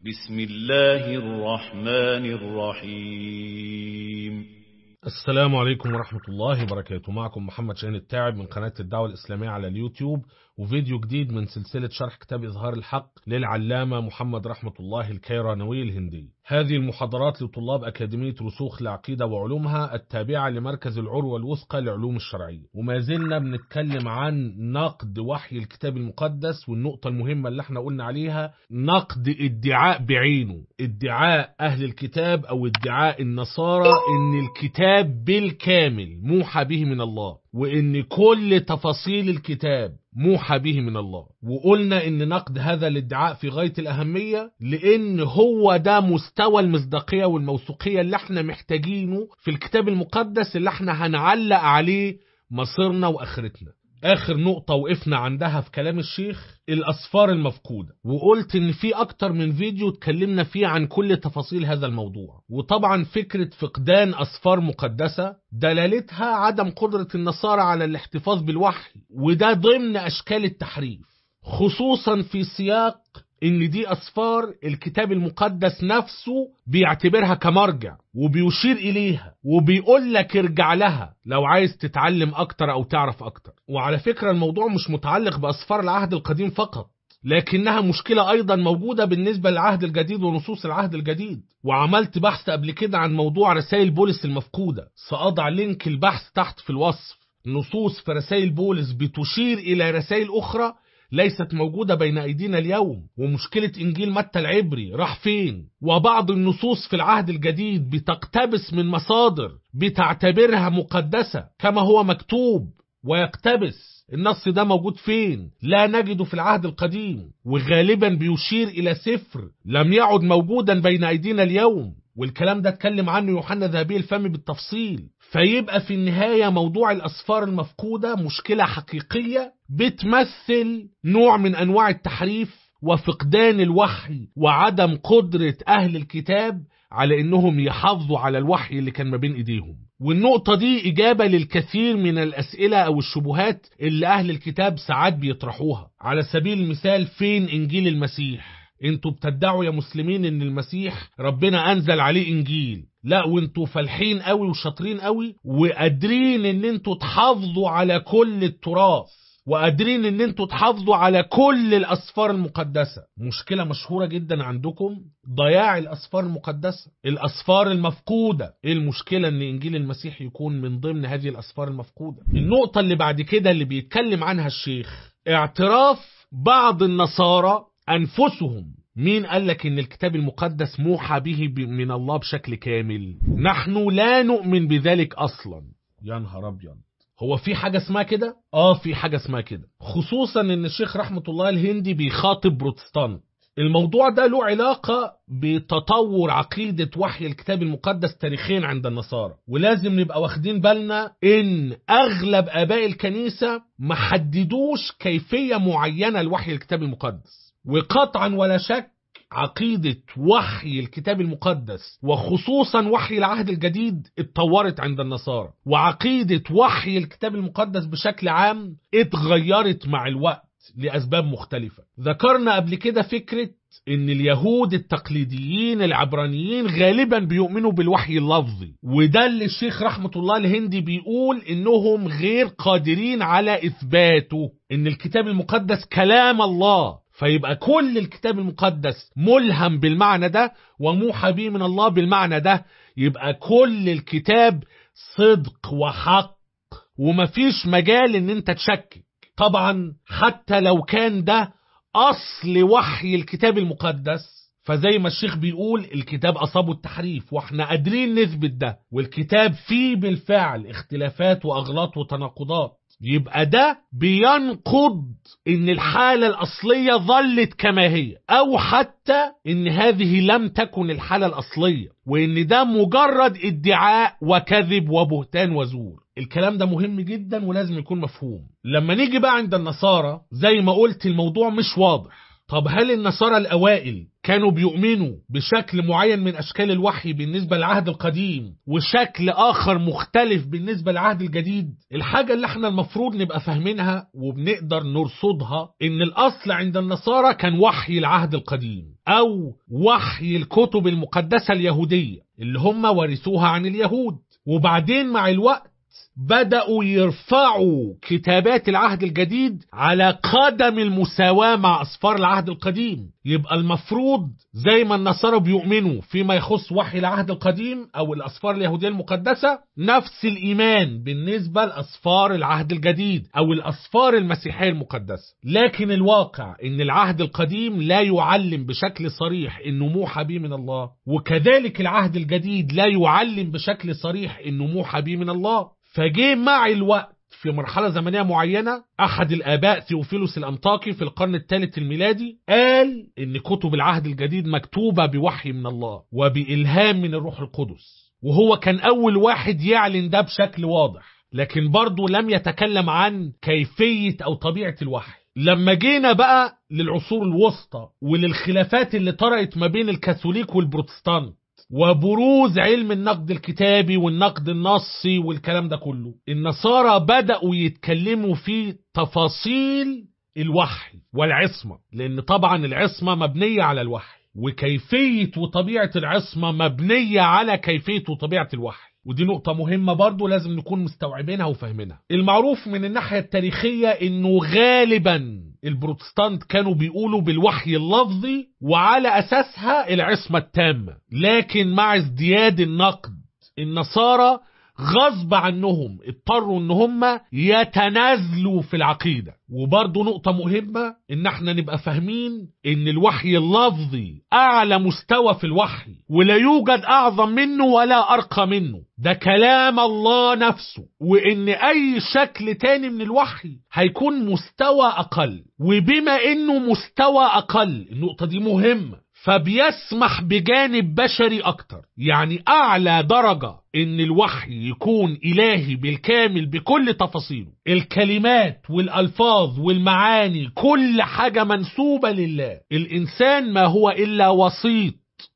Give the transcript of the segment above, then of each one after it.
بسم الله الرحمن الرحيم السلام عليكم ورحمة الله وبركاته معكم محمد شاهين التاعب من قناة الدعوة الإسلامية على اليوتيوب وفيديو جديد من سلسلة شرح كتاب إظهار الحق للعلامة محمد رحمة الله الكيرانوي الهندي هذه المحاضرات لطلاب أكاديمية رسوخ العقيدة وعلومها التابعة لمركز العروة الوثقى لعلوم الشرعية وما زلنا بنتكلم عن نقد وحي الكتاب المقدس والنقطة المهمة اللي احنا قلنا عليها نقد ادعاء بعينه ادعاء أهل الكتاب أو ادعاء النصارى إن الكتاب بالكامل موحى به من الله وإن كل تفاصيل الكتاب موحى به من الله وقلنا ان نقد هذا الادعاء في غاية الاهمية لان هو ده مستوى المصداقية والموثوقية اللي احنا محتاجينه في الكتاب المقدس اللي احنا هنعلق عليه مصيرنا واخرتنا اخر نقطة وقفنا عندها في كلام الشيخ الاسفار المفقودة وقلت ان في اكتر من فيديو اتكلمنا فيه عن كل تفاصيل هذا الموضوع وطبعا فكرة فقدان اسفار مقدسة دلالتها عدم قدرة النصارى على الاحتفاظ بالوحي وده ضمن اشكال التحريف خصوصا في سياق ان دي اسفار الكتاب المقدس نفسه بيعتبرها كمرجع وبيشير اليها وبيقول لك ارجع لها لو عايز تتعلم اكتر او تعرف اكتر وعلى فكرة الموضوع مش متعلق باسفار العهد القديم فقط لكنها مشكلة أيضا موجودة بالنسبة للعهد الجديد ونصوص العهد الجديد وعملت بحث قبل كده عن موضوع رسائل بولس المفقودة سأضع لينك البحث تحت في الوصف نصوص في رسائل بولس بتشير إلى رسائل أخرى ليست موجودة بين أيدينا اليوم ومشكلة إنجيل متى العبري راح فين وبعض النصوص في العهد الجديد بتقتبس من مصادر بتعتبرها مقدسة كما هو مكتوب ويقتبس النص ده موجود فين لا نجده في العهد القديم وغالبا بيشير إلى سفر لم يعد موجودا بين أيدينا اليوم والكلام ده اتكلم عنه يوحنا ذهبي الفم بالتفصيل فيبقى في النهاية موضوع الأسفار المفقودة مشكلة حقيقية بتمثل نوع من أنواع التحريف وفقدان الوحي وعدم قدرة أهل الكتاب على إنهم يحافظوا على الوحي اللي كان ما بين إيديهم والنقطة دي إجابة للكثير من الأسئلة أو الشبهات اللي أهل الكتاب ساعات بيطرحوها على سبيل المثال فين إنجيل المسيح انتوا بتدعوا يا مسلمين ان المسيح ربنا انزل عليه انجيل لا وانتوا فالحين قوي وشاطرين قوي وقادرين ان انتوا تحافظوا على كل التراث وقادرين ان انتوا تحافظوا على كل الاسفار المقدسة مشكلة مشهورة جدا عندكم ضياع الاسفار المقدسة الاسفار المفقودة ايه المشكلة ان انجيل المسيح يكون من ضمن هذه الاسفار المفقودة النقطة اللي بعد كده اللي بيتكلم عنها الشيخ اعتراف بعض النصارى أنفسهم مين قال لك إن الكتاب المقدس موحى به من الله بشكل كامل نحن لا نؤمن بذلك أصلا يا نهار أبيض هو في حاجة اسمها كده؟ آه في حاجة اسمها كده خصوصا إن الشيخ رحمة الله الهندي بيخاطب بروتستانت الموضوع ده له علاقة بتطور عقيدة وحي الكتاب المقدس تاريخيا عند النصارى ولازم نبقى واخدين بالنا ان اغلب اباء الكنيسة محددوش كيفية معينة لوحي الكتاب المقدس وقطعا ولا شك عقيدة وحي الكتاب المقدس وخصوصا وحي العهد الجديد اتطورت عند النصارى وعقيدة وحي الكتاب المقدس بشكل عام اتغيرت مع الوقت لأسباب مختلفة ذكرنا قبل كده فكرة ان اليهود التقليديين العبرانيين غالبا بيؤمنوا بالوحي اللفظي وده اللي الشيخ رحمة الله الهندي بيقول انهم غير قادرين على اثباته ان الكتاب المقدس كلام الله فيبقى كل الكتاب المقدس ملهم بالمعنى ده وموحى به من الله بالمعنى ده يبقى كل الكتاب صدق وحق ومفيش مجال ان انت تشكك طبعا حتى لو كان ده اصل وحي الكتاب المقدس فزي ما الشيخ بيقول الكتاب اصابه التحريف واحنا قادرين نثبت ده والكتاب فيه بالفعل اختلافات واغلاط وتناقضات يبقى ده بينقض ان الحالة الاصلية ظلت كما هي او حتى ان هذه لم تكن الحالة الاصلية وان ده مجرد ادعاء وكذب وبهتان وزور الكلام ده مهم جدا ولازم يكون مفهوم لما نيجي بقى عند النصارى زي ما قلت الموضوع مش واضح طب هل النصارى الاوائل كانوا بيؤمنوا بشكل معين من أشكال الوحي بالنسبة للعهد القديم وشكل آخر مختلف بالنسبة للعهد الجديد الحاجة اللي احنا المفروض نبقى فاهمينها وبنقدر نرصدها إن الأصل عند النصارى كان وحي العهد القديم أو وحي الكتب المقدسة اليهودية اللي هم ورثوها عن اليهود وبعدين مع الوقت بدأوا يرفعوا كتابات العهد الجديد على قدم المساواة مع أسفار العهد القديم يبقى المفروض زي ما النصارى بيؤمنوا فيما يخص وحي العهد القديم أو الأسفار اليهودية المقدسة نفس الإيمان بالنسبة لأسفار العهد الجديد أو الأسفار المسيحية المقدسة لكن الواقع إن العهد القديم لا يعلم بشكل صريح إنه موحى به من الله وكذلك العهد الجديد لا يعلم بشكل صريح إنه موحى به من الله فجه مع الوقت في مرحلة زمنية معينة أحد الآباء ثيوفيلوس الأنطاكي في القرن الثالث الميلادي قال إن كتب العهد الجديد مكتوبة بوحي من الله وبإلهام من الروح القدس وهو كان أول واحد يعلن ده بشكل واضح لكن برضه لم يتكلم عن كيفية أو طبيعة الوحي لما جينا بقى للعصور الوسطى وللخلافات اللي طرأت ما بين الكاثوليك والبروتستانت وبروز علم النقد الكتابي والنقد النصي والكلام ده كله النصارى بدأوا يتكلموا في تفاصيل الوحي والعصمة لأن طبعا العصمة مبنية على الوحي وكيفية وطبيعة العصمة مبنية على كيفية وطبيعة الوحي ودي نقطة مهمة برضو لازم نكون مستوعبينها وفاهمينها المعروف من الناحية التاريخية انه غالبا البروتستانت كانوا بيقولوا بالوحي اللفظي وعلى اساسها العصمة التامة لكن مع ازدياد النقد النصارى غصب عنهم اضطروا ان هم يتنازلوا في العقيدة وبرضه نقطة مهمة ان احنا نبقى فاهمين ان الوحي اللفظي اعلى مستوى في الوحي ولا يوجد اعظم منه ولا ارقى منه ده كلام الله نفسه وان اي شكل تاني من الوحي هيكون مستوى اقل وبما انه مستوى اقل النقطة دي مهمة فبيسمح بجانب بشري اكتر يعني اعلى درجة ان الوحي يكون الهي بالكامل بكل تفاصيله الكلمات والالفاظ والمعاني كل حاجة منسوبة لله الانسان ما هو الا وسيط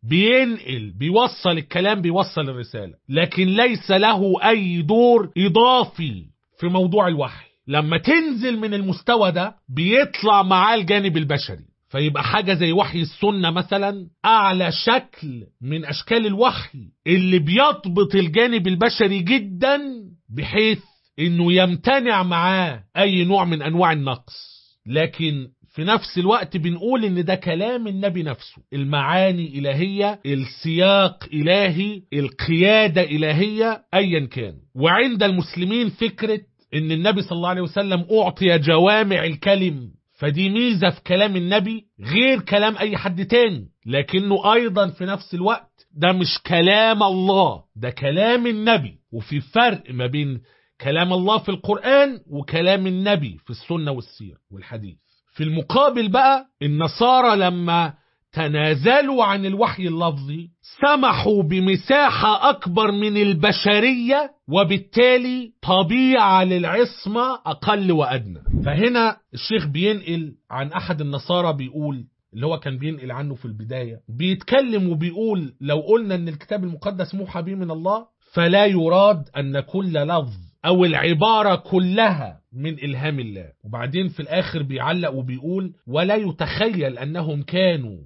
بينقل بيوصل الكلام بيوصل الرسالة لكن ليس له اي دور اضافي في موضوع الوحي لما تنزل من المستوى ده بيطلع معاه الجانب البشري فيبقى حاجة زي وحي السنة مثلا أعلى شكل من أشكال الوحي اللي بيضبط الجانب البشري جدا بحيث إنه يمتنع معاه أي نوع من أنواع النقص لكن في نفس الوقت بنقول إن ده كلام النبي نفسه المعاني إلهية السياق إلهي القيادة إلهية أيا كان وعند المسلمين فكرة إن النبي صلى الله عليه وسلم أعطي جوامع الكلم فدي ميزة في كلام النبي غير كلام أي حد تاني لكنه أيضا في نفس الوقت ده مش كلام الله ده كلام النبي وفي فرق ما بين كلام الله في القرآن وكلام النبي في السنة والسير والحديث في المقابل بقى النصارى لما تنازلوا عن الوحي اللفظي سمحوا بمساحة أكبر من البشرية وبالتالي طبيعة للعصمة أقل وأدنى فهنا الشيخ بينقل عن أحد النصارى بيقول اللي هو كان بينقل عنه في البداية بيتكلم وبيقول لو قلنا أن الكتاب المقدس موحى به من الله فلا يراد أن كل لفظ أو العبارة كلها من إلهام الله وبعدين في الآخر بيعلق وبيقول ولا يتخيل أنهم كانوا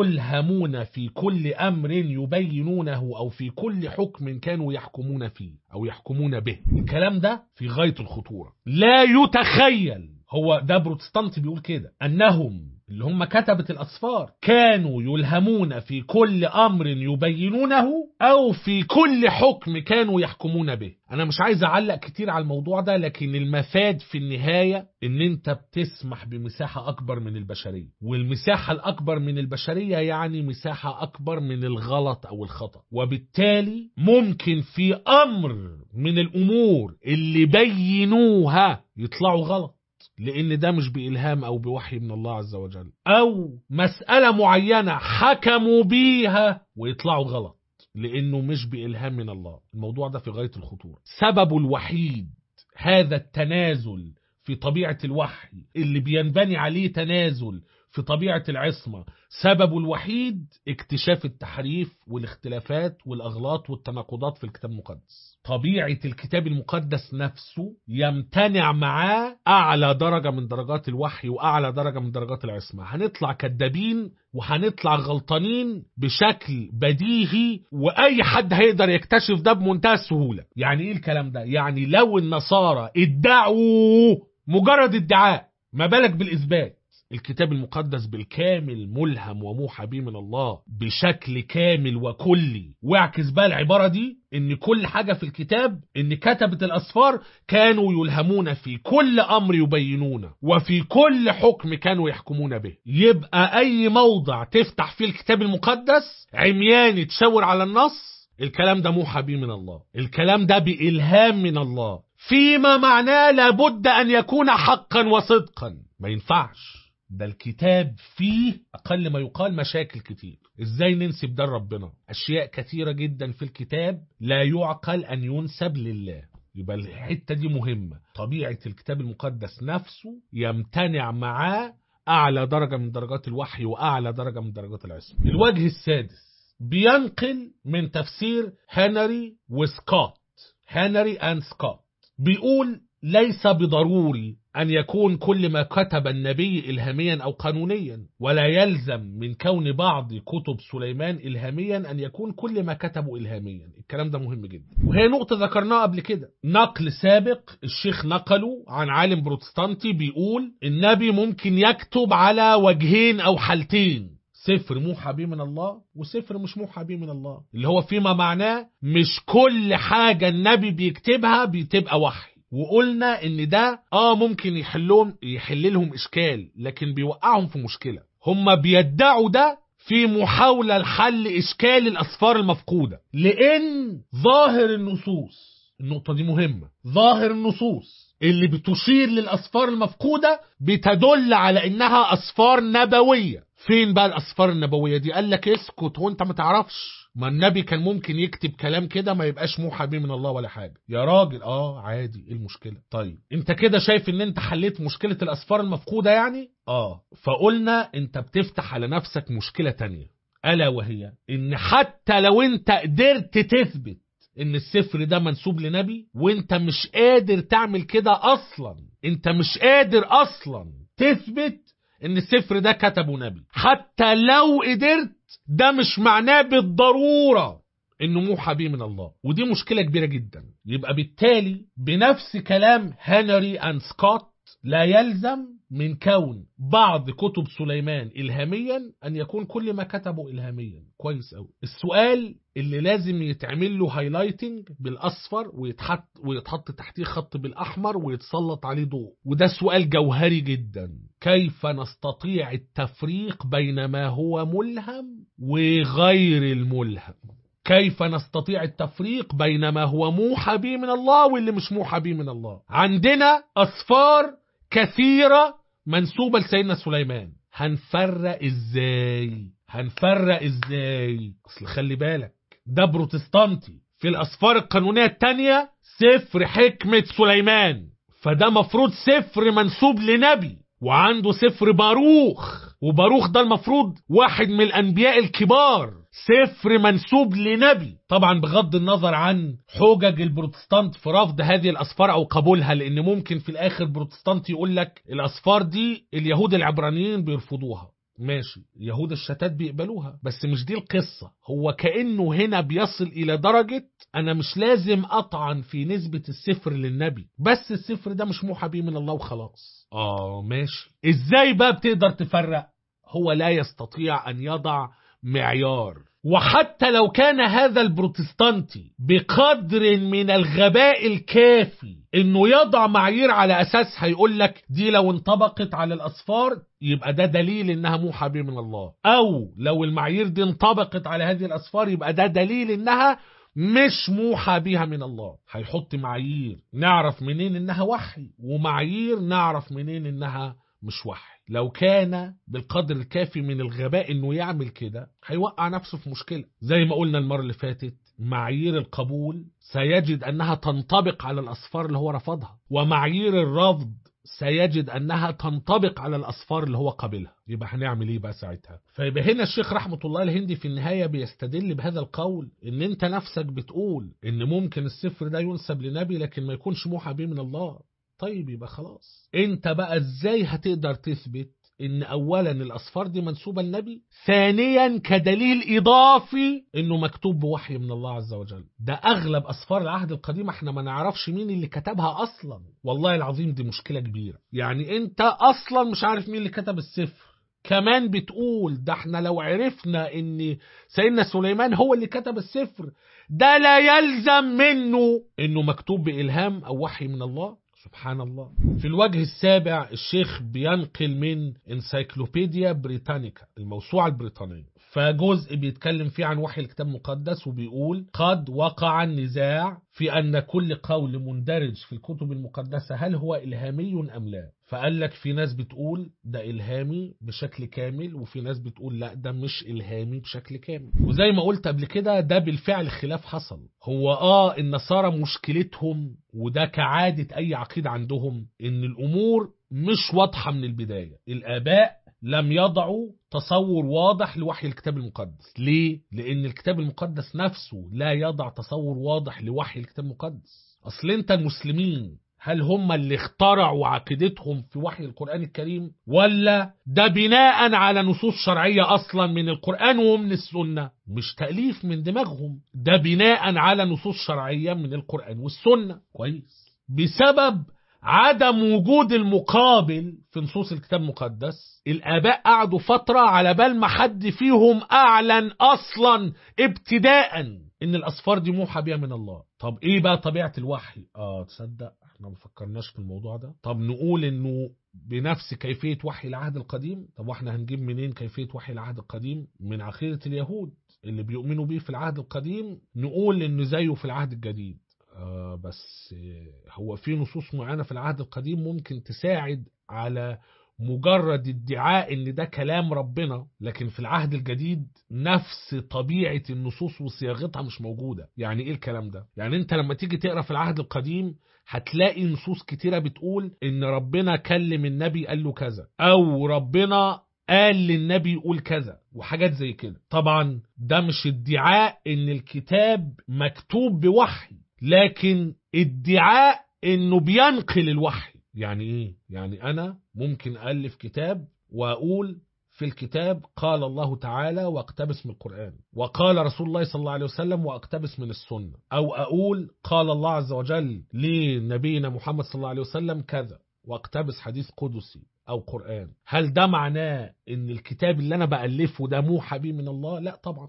يلهمون في كل أمر يبينونه أو في كل حكم كانوا يحكمون فيه أو يحكمون به الكلام ده في غاية الخطورة لا يتخيل هو ده بروتستانت بيقول كده أنهم اللي هم كتبة الأسفار كانوا يلهمون في كل أمر يبينونه أو في كل حكم كانوا يحكمون به أنا مش عايز أعلق كتير على الموضوع ده لكن المفاد في النهاية إن أنت بتسمح بمساحة أكبر من البشرية والمساحة الأكبر من البشرية يعني مساحة أكبر من الغلط أو الخطأ وبالتالي ممكن في أمر من الأمور اللي بينوها يطلعوا غلط لان ده مش بإلهام او بوحي من الله عز وجل او مسألة معينة حكموا بيها ويطلعوا غلط لانه مش بإلهام من الله الموضوع ده في غاية الخطورة سببه الوحيد هذا التنازل في طبيعة الوحي اللي بينبني عليه تنازل في طبيعة العصمة سببه الوحيد اكتشاف التحريف والاختلافات والأغلاط والتناقضات في الكتاب المقدس طبيعة الكتاب المقدس نفسه يمتنع معاه أعلى درجة من درجات الوحي وأعلى درجة من درجات العصمة هنطلع كدابين وهنطلع غلطانين بشكل بديهي وأي حد هيقدر يكتشف ده بمنتهى السهولة يعني إيه الكلام ده؟ يعني لو النصارى ادعوا مجرد ادعاء ما بالك بالإثبات الكتاب المقدس بالكامل ملهم وموحى به من الله بشكل كامل وكلي واعكس بقى العبارة دي ان كل حاجة في الكتاب ان كتبة الاسفار كانوا يلهمون في كل امر يبينونه وفي كل حكم كانوا يحكمون به يبقى اي موضع تفتح فيه الكتاب المقدس عميان تشاور على النص الكلام ده موحى به من الله الكلام ده بإلهام من الله فيما معناه لابد أن يكون حقا وصدقا ما ينفعش ده الكتاب فيه أقل ما يقال مشاكل كتير إزاي ننسب ده لربنا أشياء كثيرة جدا في الكتاب لا يعقل أن ينسب لله يبقى الحتة دي مهمة طبيعة الكتاب المقدس نفسه يمتنع معاه أعلى درجة من درجات الوحي وأعلى درجة من درجات العصمة الوجه السادس بينقل من تفسير هنري وسكوت هنري أند سكوت بيقول ليس بضروري أن يكون كل ما كتب النبي إلهاميا أو قانونيا ولا يلزم من كون بعض كتب سليمان إلهاميا أن يكون كل ما كتبه إلهاميا الكلام ده مهم جدا وهي نقطة ذكرناها قبل كده نقل سابق الشيخ نقله عن عالم بروتستانتي بيقول النبي ممكن يكتب على وجهين أو حالتين سفر موحى به من الله وسفر مش موحى به من الله اللي هو فيما معناه مش كل حاجة النبي بيكتبها بتبقى وحي وقلنا ان ده اه ممكن يحلهم يحل لهم اشكال لكن بيوقعهم في مشكله هم بيدعوا ده في محاولة لحل إشكال الأسفار المفقودة لأن ظاهر النصوص النقطة دي مهمة ظاهر النصوص اللي بتشير للأسفار المفقودة بتدل على إنها أسفار نبوية فين بقى الأسفار النبوية دي قال لك اسكت وانت ما تعرفش ما النبي كان ممكن يكتب كلام كده ما يبقاش موحى بيه من الله ولا حاجة يا راجل اه عادي ايه المشكلة طيب انت كده شايف ان انت حليت مشكلة الأسفار المفقودة يعني اه فقلنا انت بتفتح على نفسك مشكلة تانية ألا وهي ان حتى لو انت قدرت تثبت ان السفر ده منسوب لنبي وانت مش قادر تعمل كده اصلا انت مش قادر اصلا تثبت ان السفر ده كتبه نبي حتى لو قدرت ده مش معناه بالضرورة انه موحى بيه من الله ودي مشكلة كبيرة جدا يبقى بالتالي بنفس كلام هنري اند سكوت لا يلزم من كون بعض كتب سليمان إلهاميا أن يكون كل ما كتبه إلهاميا كويس أوي السؤال اللي لازم يتعمل له هايلايتنج بالأصفر ويتحط, ويتحط تحتيه خط بالأحمر ويتسلط عليه ضوء وده سؤال جوهري جدا كيف نستطيع التفريق بين ما هو ملهم وغير الملهم كيف نستطيع التفريق بين ما هو موحى به من الله واللي مش موحى به من الله عندنا أصفار كثيرة منسوبة لسيدنا سليمان هنفرق ازاي هنفرق ازاي اصل خلي بالك ده بروتستانتي في الأصفار القانونية التانية سفر حكمة سليمان فده مفروض سفر منسوب لنبي وعنده سفر باروخ وباروخ ده المفروض واحد من الأنبياء الكبار سفر منسوب لنبي طبعا بغض النظر عن حجج البروتستانت في رفض هذه الأسفار أو قبولها لأن ممكن في الآخر بروتستانت يقول لك الأسفار دي اليهود العبرانيين بيرفضوها ماشي يهود الشتات بيقبلوها بس مش دي القصة هو كأنه هنا بيصل إلى درجة أنا مش لازم أطعن في نسبة السفر للنبي بس السفر ده مش موحى بيه من الله وخلاص آه ماشي إزاي بقى بتقدر تفرق هو لا يستطيع أن يضع معيار وحتى لو كان هذا البروتستانتي بقدر من الغباء الكافي انه يضع معايير على اساسها يقول لك دي لو انطبقت على الاصفار يبقى ده دليل انها موحى به من الله او لو المعايير دي انطبقت على هذه الاصفار يبقى ده دليل انها مش موحى بها من الله هيحط معايير نعرف منين انها وحي ومعايير نعرف منين انها مش وحي لو كان بالقدر الكافي من الغباء انه يعمل كده هيوقع نفسه في مشكلة زي ما قلنا المرة اللي فاتت معايير القبول سيجد انها تنطبق على الاصفار اللي هو رفضها ومعايير الرفض سيجد أنها تنطبق على الأصفار اللي هو قابلها يبقى هنعمل إيه بقى ساعتها فيبقى هنا الشيخ رحمة الله الهندي في النهاية بيستدل بهذا القول إن أنت نفسك بتقول إن ممكن السفر ده ينسب لنبي لكن ما يكونش موحى به من الله طيب يبقى خلاص انت بقى ازاي هتقدر تثبت ان اولا الاصفار دي منسوبه للنبي ثانيا كدليل اضافي انه مكتوب بوحي من الله عز وجل ده اغلب اصفار العهد القديم احنا ما نعرفش مين اللي كتبها اصلا والله العظيم دي مشكله كبيره يعني انت اصلا مش عارف مين اللي كتب السفر كمان بتقول ده احنا لو عرفنا ان سيدنا سليمان هو اللي كتب السفر ده لا يلزم منه انه مكتوب بإلهام او وحي من الله سبحان الله في الوجه السابع الشيخ بينقل من انسايكلوبيديا بريتانيكا الموسوعة البريطانية فجزء بيتكلم فيه عن وحي الكتاب المقدس وبيقول قد وقع النزاع في أن كل قول مندرج في الكتب المقدسة هل هو إلهامي أم لا فقال لك في ناس بتقول ده إلهامي بشكل كامل وفي ناس بتقول لا ده مش إلهامي بشكل كامل وزي ما قلت قبل كده ده بالفعل خلاف حصل هو آه النصارى مشكلتهم وده كعادة أي عقيدة عندهم إن الأمور مش واضحة من البداية الآباء لم يضعوا تصور واضح لوحي الكتاب المقدس ليه؟ لأن الكتاب المقدس نفسه لا يضع تصور واضح لوحي الكتاب المقدس أصل أنت المسلمين هل هم اللي اخترعوا عقيدتهم في وحي القرآن الكريم ولا ده بناء على نصوص شرعية أصلا من القرآن ومن السنة مش تأليف من دماغهم ده بناء على نصوص شرعية من القرآن والسنة كويس بسبب عدم وجود المقابل في نصوص الكتاب المقدس الآباء قعدوا فترة على بال ما حد فيهم أعلن أصلا ابتداء إن الأصفار دي موحى بها من الله طب إيه بقى طبيعة الوحي آه تصدق احنا ما فكرناش في الموضوع ده طب نقول إنه بنفس كيفية وحي العهد القديم طب واحنا هنجيب منين كيفية وحي العهد القديم من عقيدة اليهود اللي بيؤمنوا بيه في العهد القديم نقول إنه زيه في العهد الجديد آه بس هو في نصوص معينة في العهد القديم ممكن تساعد على مجرد ادعاء ان ده كلام ربنا لكن في العهد الجديد نفس طبيعة النصوص وصياغتها مش موجودة يعني ايه الكلام ده يعني انت لما تيجي تقرأ في العهد القديم هتلاقي نصوص كتيرة بتقول ان ربنا كلم النبي قال له كذا او ربنا قال للنبي يقول كذا وحاجات زي كده طبعا ده مش ادعاء ان الكتاب مكتوب بوحي لكن ادعاء انه بينقل الوحي يعني ايه يعني انا ممكن الف كتاب واقول في الكتاب قال الله تعالى واقتبس من القرآن وقال رسول الله صلى الله عليه وسلم واقتبس من السنة أو أقول قال الله عز وجل لنبينا محمد صلى الله عليه وسلم كذا واقتبس حديث قدسي أو قرآن هل ده معناه ان الكتاب اللي أنا بألفه ده موحى به من الله لا طبعا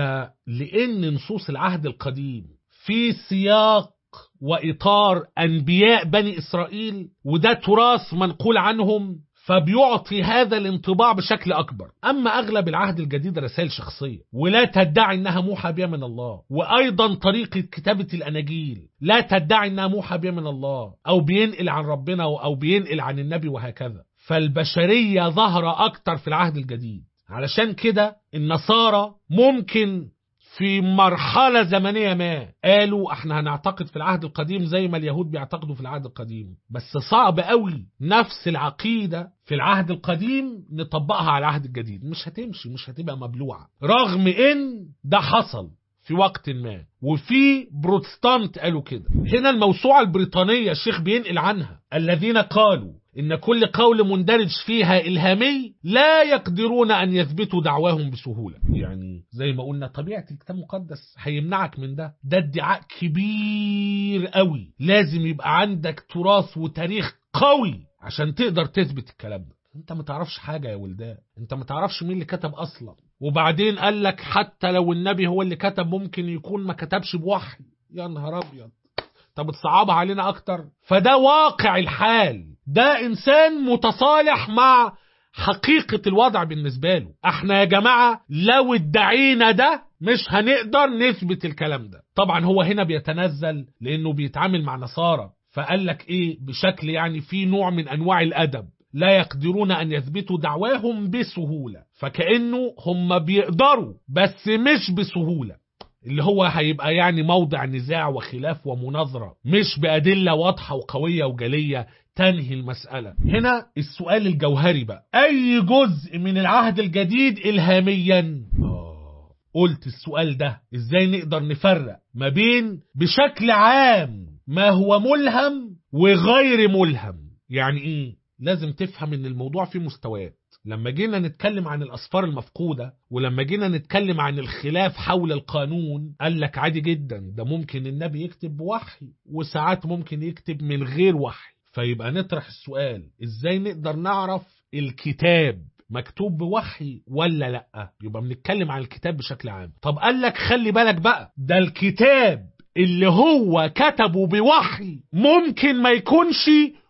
فلأن نصوص العهد القديم في سياق وإطار أنبياء بني إسرائيل وده تراث منقول عنهم فبيعطي هذا الانطباع بشكل أكبر أما أغلب العهد الجديد رسائل شخصية ولا تدعي أنها موحى بها من الله وأيضا طريقة كتابة الأناجيل لا تدعي أنها موحى بها من الله أو بينقل عن ربنا أو بينقل عن النبي وهكذا فالبشرية ظاهرة أكتر في العهد الجديد علشان كده النصارى ممكن في مرحلة زمنية ما قالوا احنا هنعتقد في العهد القديم زي ما اليهود بيعتقدوا في العهد القديم بس صعب قوي نفس العقيدة في العهد القديم نطبقها على العهد الجديد مش هتمشي مش هتبقى مبلوعة رغم ان ده حصل في وقت ما وفي بروتستانت قالوا كده هنا الموسوعة البريطانية الشيخ بينقل عنها الذين قالوا إن كل قول مندرج فيها إلهامي لا يقدرون أن يثبتوا دعواهم بسهولة يعني زي ما قلنا طبيعة الكتاب المقدس هيمنعك من ده ده ادعاء كبير قوي لازم يبقى عندك تراث وتاريخ قوي عشان تقدر تثبت الكلام ده انت ما تعرفش حاجة يا ولدان انت ما تعرفش مين اللي كتب اصلا وبعدين قال لك حتى لو النبي هو اللي كتب ممكن يكون ما كتبش بوحي يا نهار ابيض طب بتصعبها علينا اكتر فده واقع الحال ده انسان متصالح مع حقيقة الوضع بالنسبة له احنا يا جماعة لو ادعينا ده مش هنقدر نثبت الكلام ده طبعا هو هنا بيتنزل لانه بيتعامل مع نصارى فقال لك ايه بشكل يعني في نوع من انواع الادب لا يقدرون ان يثبتوا دعواهم بسهولة فكأنه هم بيقدروا بس مش بسهولة اللي هو هيبقى يعني موضع نزاع وخلاف ومناظرة مش بأدلة واضحة وقوية وجلية تنهي المسألة هنا السؤال الجوهري بقى أي جزء من العهد الجديد إلهاميا آه، قلت السؤال ده إزاي نقدر نفرق ما بين بشكل عام ما هو ملهم وغير ملهم يعني إيه لازم تفهم ان الموضوع فيه مستويات لما جينا نتكلم عن الأسفار المفقودة ولما جينا نتكلم عن الخلاف حول القانون قال لك عادي جدا ده ممكن النبي يكتب بوحي وساعات ممكن يكتب من غير وحي فيبقى نطرح السؤال ازاي نقدر نعرف الكتاب مكتوب بوحي ولا لا يبقى بنتكلم عن الكتاب بشكل عام طب قال لك خلي بالك بقى ده الكتاب اللي هو كتبه بوحي ممكن ما يكونش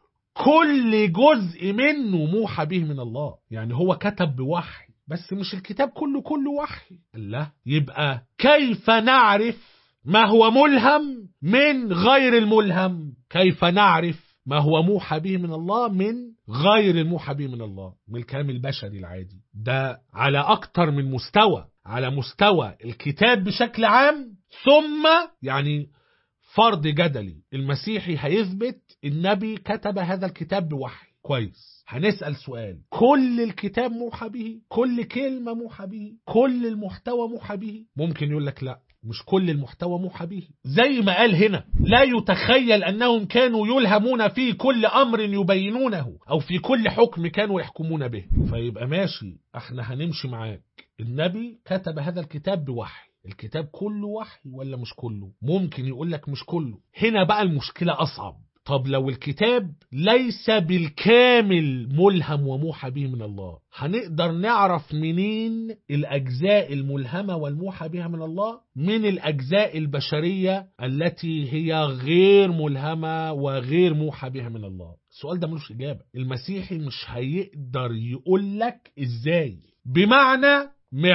كل جزء منه موحى به من الله يعني هو كتب بوحي بس مش الكتاب كله كله وحي لا يبقى كيف نعرف ما هو ملهم من غير الملهم كيف نعرف ما هو موحى به من الله من غير الموحى به من الله من الكلام البشري العادي ده على أكتر من مستوى على مستوى الكتاب بشكل عام ثم يعني فرض جدلي المسيحي هيثبت النبي كتب هذا الكتاب بوحي كويس هنسأل سؤال كل الكتاب موحى به كل كلمة موحى به كل المحتوى موحى به ممكن يقول لك لا مش كل المحتوى موحى به زي ما قال هنا لا يتخيل أنهم كانوا يلهمون في كل أمر يبينونه أو في كل حكم كانوا يحكمون به فيبقى ماشي احنا هنمشي معاك النبي كتب هذا الكتاب بوحي الكتاب كله وحي ولا مش كله ممكن يقول لك مش كله هنا بقى المشكلة أصعب طب لو الكتاب ليس بالكامل ملهم وموحى به من الله هنقدر نعرف منين الأجزاء الملهمة والموحى بها من الله من الأجزاء البشرية التي هي غير ملهمة وغير موحى بها من الله السؤال ده ملوش إجابة المسيحي مش هيقدر يقول لك إزاي بمعنى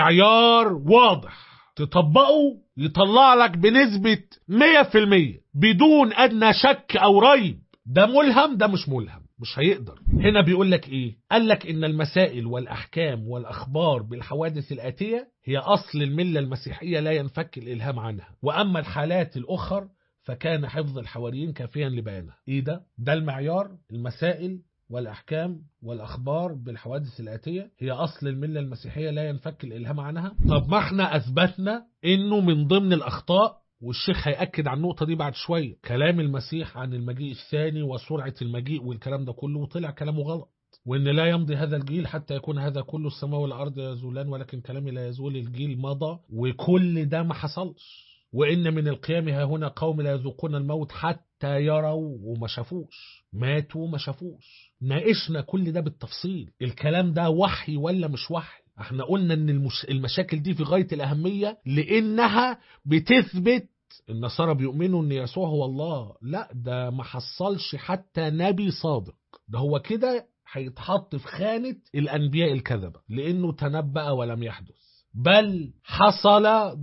معيار واضح تطبقه يطلع لك بنسبة 100% بدون أدنى شك أو ريب ده ملهم ده مش ملهم مش هيقدر هنا بيقول لك ايه قال لك ان المسائل والاحكام والاخبار بالحوادث الاتيه هي اصل المله المسيحيه لا ينفك الالهام عنها واما الحالات الاخر فكان حفظ الحواريين كافيا لبيانها ايه ده ده المعيار المسائل والأحكام والأخبار بالحوادث الآتية هي أصل الملة المسيحية لا ينفك الإلهام عنها طب ما احنا أثبتنا إنه من ضمن الأخطاء والشيخ هيأكد على النقطة دي بعد شوية كلام المسيح عن المجيء الثاني وسرعة المجيء والكلام ده كله وطلع كلامه غلط وإن لا يمضي هذا الجيل حتى يكون هذا كله السماء والأرض يزولان ولكن كلامي لا يزول الجيل مضى وكل ده ما حصلش وإن من القيام ها هنا قوم لا يذوقون الموت حتى يروا وما شافوش ماتوا وما شافوش ناقشنا كل ده بالتفصيل الكلام ده وحي ولا مش وحي احنا قلنا ان المش... المشاكل دي في غاية الأهمية لأنها بتثبت النصارى بيؤمنوا ان يسوع هو الله لا ده ما حصلش حتى نبي صادق ده هو كده هيتحط في خانة الأنبياء الكذبة لأنه تنبأ ولم يحدث بل حصل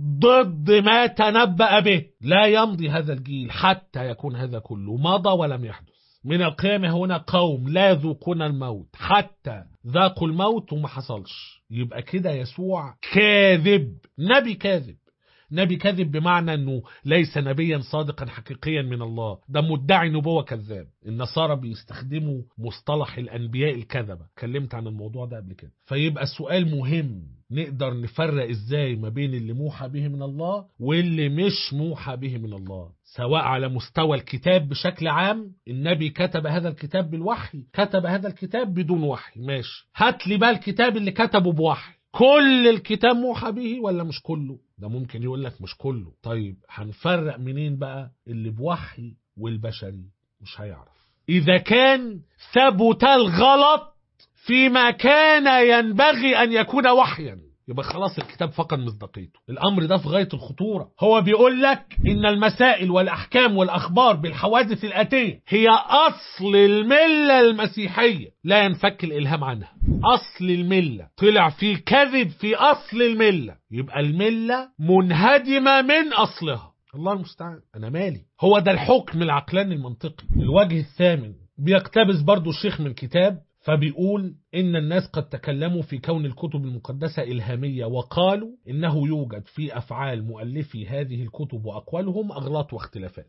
ضد ما تنبأ به لا يمضي هذا الجيل حتى يكون هذا كله مضى ولم يحدث من القيام هنا قوم لا يذوقون الموت حتى ذاقوا الموت وما حصلش يبقى كده يسوع كاذب نبي كاذب نبي كذب بمعنى انه ليس نبيا صادقا حقيقيا من الله ده مدعي نبوة كذاب النصارى بيستخدموا مصطلح الانبياء الكذبة اتكلمت عن الموضوع ده قبل كده فيبقى السؤال مهم نقدر نفرق ازاي ما بين اللي موحى به من الله واللي مش موحى به من الله سواء على مستوى الكتاب بشكل عام النبي كتب هذا الكتاب بالوحي كتب هذا الكتاب بدون وحي ماشي هات لي بقى الكتاب اللي كتبه بوحي كل الكتاب موحى به ولا مش كله ده ممكن يقول لك مش كله طيب هنفرق منين بقى اللي بوحي والبشري مش هيعرف إذا كان ثبت الغلط فيما كان ينبغي أن يكون وحيا يبقى خلاص الكتاب فقد مصداقيته الامر ده في غايه الخطوره هو بيقول لك ان المسائل والاحكام والاخبار بالحوادث الاتيه هي اصل المله المسيحيه لا ينفك الالهام عنها اصل المله طلع في كذب في اصل المله يبقى المله منهدمه من اصلها الله المستعان انا مالي هو ده الحكم العقلاني المنطقي الوجه الثامن بيقتبس برضو الشيخ من كتاب فبيقول إن الناس قد تكلموا في كون الكتب المقدسة إلهامية وقالوا إنه يوجد في أفعال مؤلفي هذه الكتب وأقوالهم أغلاط واختلافات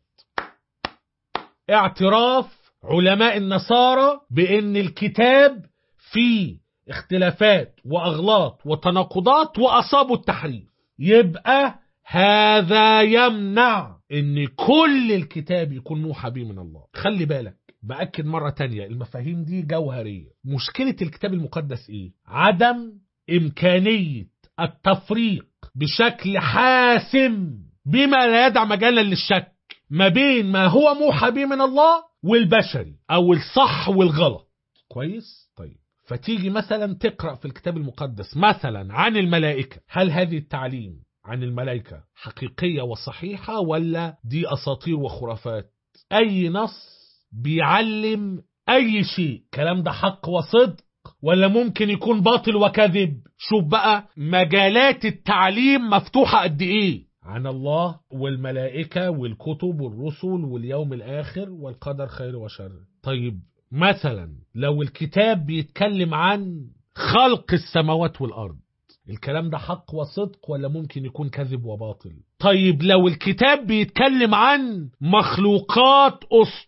اعتراف علماء النصارى بأن الكتاب فيه اختلافات وأغلاط وتناقضات وأصابوا التحريف يبقى هذا يمنع ان كل الكتاب يكون موحى به من الله خلي بالك بأكد مرة تانية المفاهيم دي جوهرية مشكلة الكتاب المقدس ايه عدم امكانية التفريق بشكل حاسم بما لا يدع مجالا للشك ما بين ما هو موحى به من الله والبشري او الصح والغلط كويس طيب فتيجي مثلا تقرأ في الكتاب المقدس مثلا عن الملائكة هل هذه التعليم عن الملائكة حقيقية وصحيحة ولا دي أساطير وخرافات أي نص بيعلم أي شيء كلام ده حق وصدق ولا ممكن يكون باطل وكذب شوف بقى مجالات التعليم مفتوحة قد إيه عن الله والملائكة والكتب والرسل واليوم الآخر والقدر خير وشر طيب مثلا لو الكتاب بيتكلم عن خلق السماوات والأرض الكلام ده حق وصدق ولا ممكن يكون كذب وباطل طيب لو الكتاب بيتكلم عن مخلوقات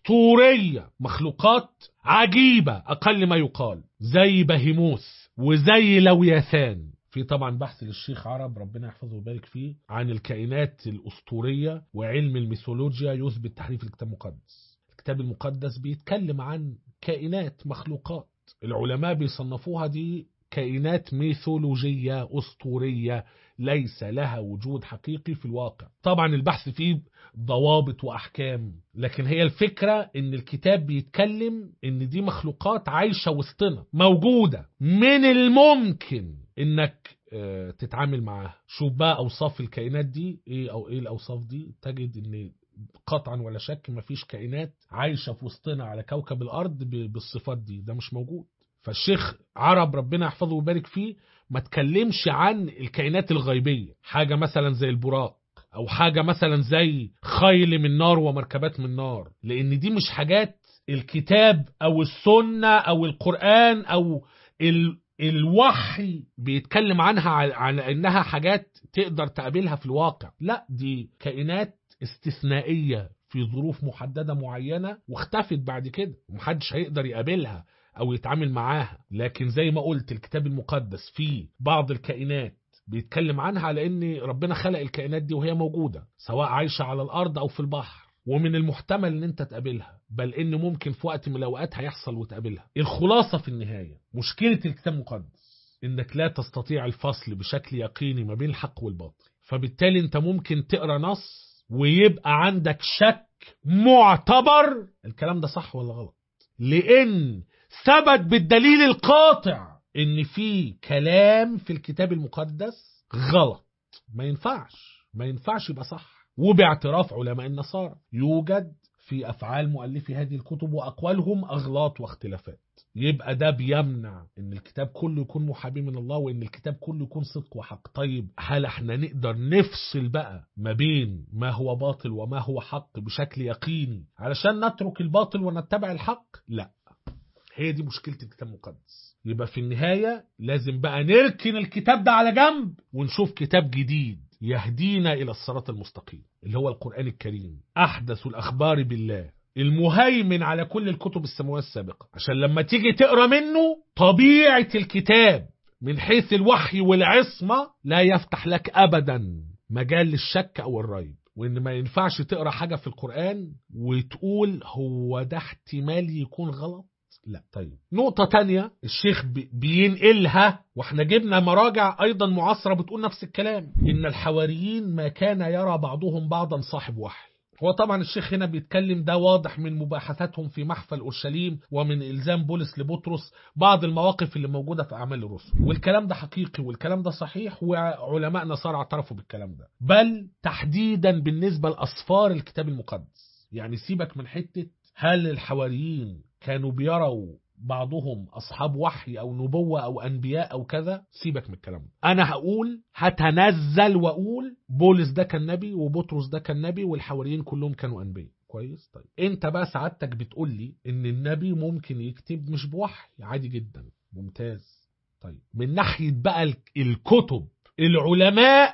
أسطورية مخلوقات عجيبة أقل ما يقال زي بهيموس وزي لوياثان في طبعا بحث للشيخ عرب ربنا يحفظه ويبارك فيه عن الكائنات الأسطورية وعلم الميثولوجيا يثبت تحريف الكتاب المقدس الكتاب المقدس بيتكلم عن كائنات مخلوقات العلماء بيصنفوها دي كائنات ميثولوجية أسطورية ليس لها وجود حقيقي في الواقع طبعا البحث فيه ضوابط وأحكام لكن هي الفكرة ان الكتاب بيتكلم ان دي مخلوقات عايشة وسطنا موجودة من الممكن انك آه، تتعامل معاها شوف بقى اوصاف الكائنات دي ايه او ايه الاوصاف دي تجد ان قطعا ولا شك مفيش كائنات عايشة في وسطنا على كوكب الارض ب- بالصفات دي ده مش موجود فالشيخ عرب ربنا يحفظه ويبارك فيه ما تكلمش عن الكائنات الغيبية حاجة مثلا زي البراق او حاجة مثلا زي خيل من نار ومركبات من نار لان دي مش حاجات الكتاب او السنة او القرآن او ال الوحي بيتكلم عنها على على انها حاجات تقدر تقابلها في الواقع لا دي كائنات استثنائية في ظروف محددة معينة واختفت بعد كده ومحدش هيقدر يقابلها او يتعامل معاها لكن زي ما قلت الكتاب المقدس فيه بعض الكائنات بيتكلم عنها على ان ربنا خلق الكائنات دي وهي موجودة سواء عايشة على الارض او في البحر ومن المحتمل ان انت تقابلها بل ان ممكن في وقت من الاوقات هيحصل وتقابلها الخلاصة في النهاية مشكلة الكتاب المقدس انك لا تستطيع الفصل بشكل يقيني ما بين الحق والباطل فبالتالي انت ممكن تقرا نص ويبقى عندك شك معتبر الكلام ده صح ولا غلط لان ثبت بالدليل القاطع ان في كلام في الكتاب المقدس غلط ما ينفعش ما ينفعش يبقى صح وباعتراف علماء النصارى يوجد في افعال مؤلفي هذه الكتب واقوالهم اغلاط واختلافات يبقى ده بيمنع ان الكتاب كله يكون محابي من الله وان الكتاب كله يكون صدق وحق طيب هل احنا نقدر نفصل بقى ما بين ما هو باطل وما هو حق بشكل يقيني علشان نترك الباطل ونتبع الحق لا هي دي مشكلة الكتاب المقدس يبقى في النهاية لازم بقى نركن الكتاب ده على جنب ونشوف كتاب جديد يهدينا إلى الصراط المستقيم اللي هو القرآن الكريم أحدث الأخبار بالله المهيمن على كل الكتب السماوية السابقة عشان لما تيجي تقرأ منه طبيعة الكتاب من حيث الوحي والعصمة لا يفتح لك أبدا مجال للشك أو الريب وإن ما ينفعش تقرأ حاجة في القرآن وتقول هو ده احتمال يكون غلط لا طيب نقطة تانية الشيخ بي- بينقلها واحنا جبنا مراجع ايضا معاصرة بتقول نفس الكلام ان الحواريين ما كان يرى بعضهم بعضا صاحب وحي هو طبعا الشيخ هنا بيتكلم ده واضح من مباحثاتهم في محفل اورشليم ومن الزام بولس لبطرس بعض المواقف اللي موجوده في اعمال الرسل والكلام ده حقيقي والكلام ده صحيح وعلماء نصارى اعترفوا بالكلام ده بل تحديدا بالنسبه لاصفار الكتاب المقدس يعني سيبك من حته هل الحواريين كانوا بيروا بعضهم أصحاب وحي أو نبوة أو أنبياء أو كذا سيبك من الكلام ده أنا هقول هتنزل وأقول بولس ده كان نبي وبطرس ده كان نبي والحواريين كلهم كانوا أنبياء كويس طيب انت بقى سعادتك بتقول لي ان النبي ممكن يكتب مش بوحي عادي جدا ممتاز طيب من ناحية بقى ال- الكتب العلماء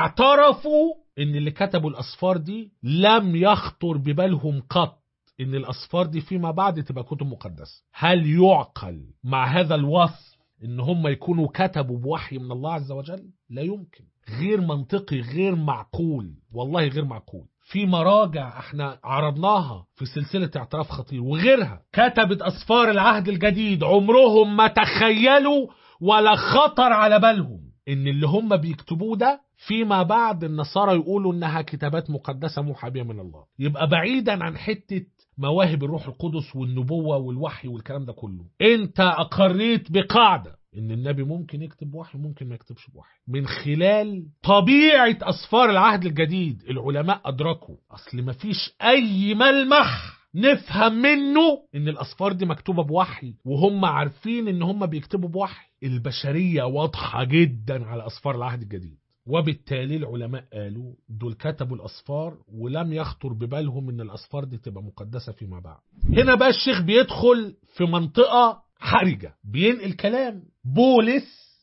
اعترفوا ان اللي كتبوا الاسفار دي لم يخطر ببالهم قط ان الاسفار دي فيما بعد تبقى كتب مقدسة هل يعقل مع هذا الوصف ان هم يكونوا كتبوا بوحي من الله عز وجل لا يمكن غير منطقي غير معقول والله غير معقول في مراجع احنا عرضناها في سلسلة اعتراف خطير وغيرها كتبت اسفار العهد الجديد عمرهم ما تخيلوا ولا خطر على بالهم ان اللي هم بيكتبوه ده فيما بعد النصارى يقولوا انها كتابات مقدسة موحى بها من الله يبقى بعيدا عن حتة مواهب الروح القدس والنبوة والوحي والكلام ده كله انت اقريت بقاعدة ان النبي ممكن يكتب وحي ممكن ما يكتبش بوحي من خلال طبيعة اسفار العهد الجديد العلماء ادركوا اصل مفيش اي ملمح نفهم منه ان الاسفار دي مكتوبة بوحي وهم عارفين ان هم بيكتبوا بوحي البشرية واضحة جدا على اسفار العهد الجديد وبالتالي العلماء قالوا دول كتبوا الأسفار ولم يخطر ببالهم إن الأسفار دي تبقى مقدسة فيما بعد هنا بقى الشيخ بيدخل في منطقة حرجة بينقل كلام بولس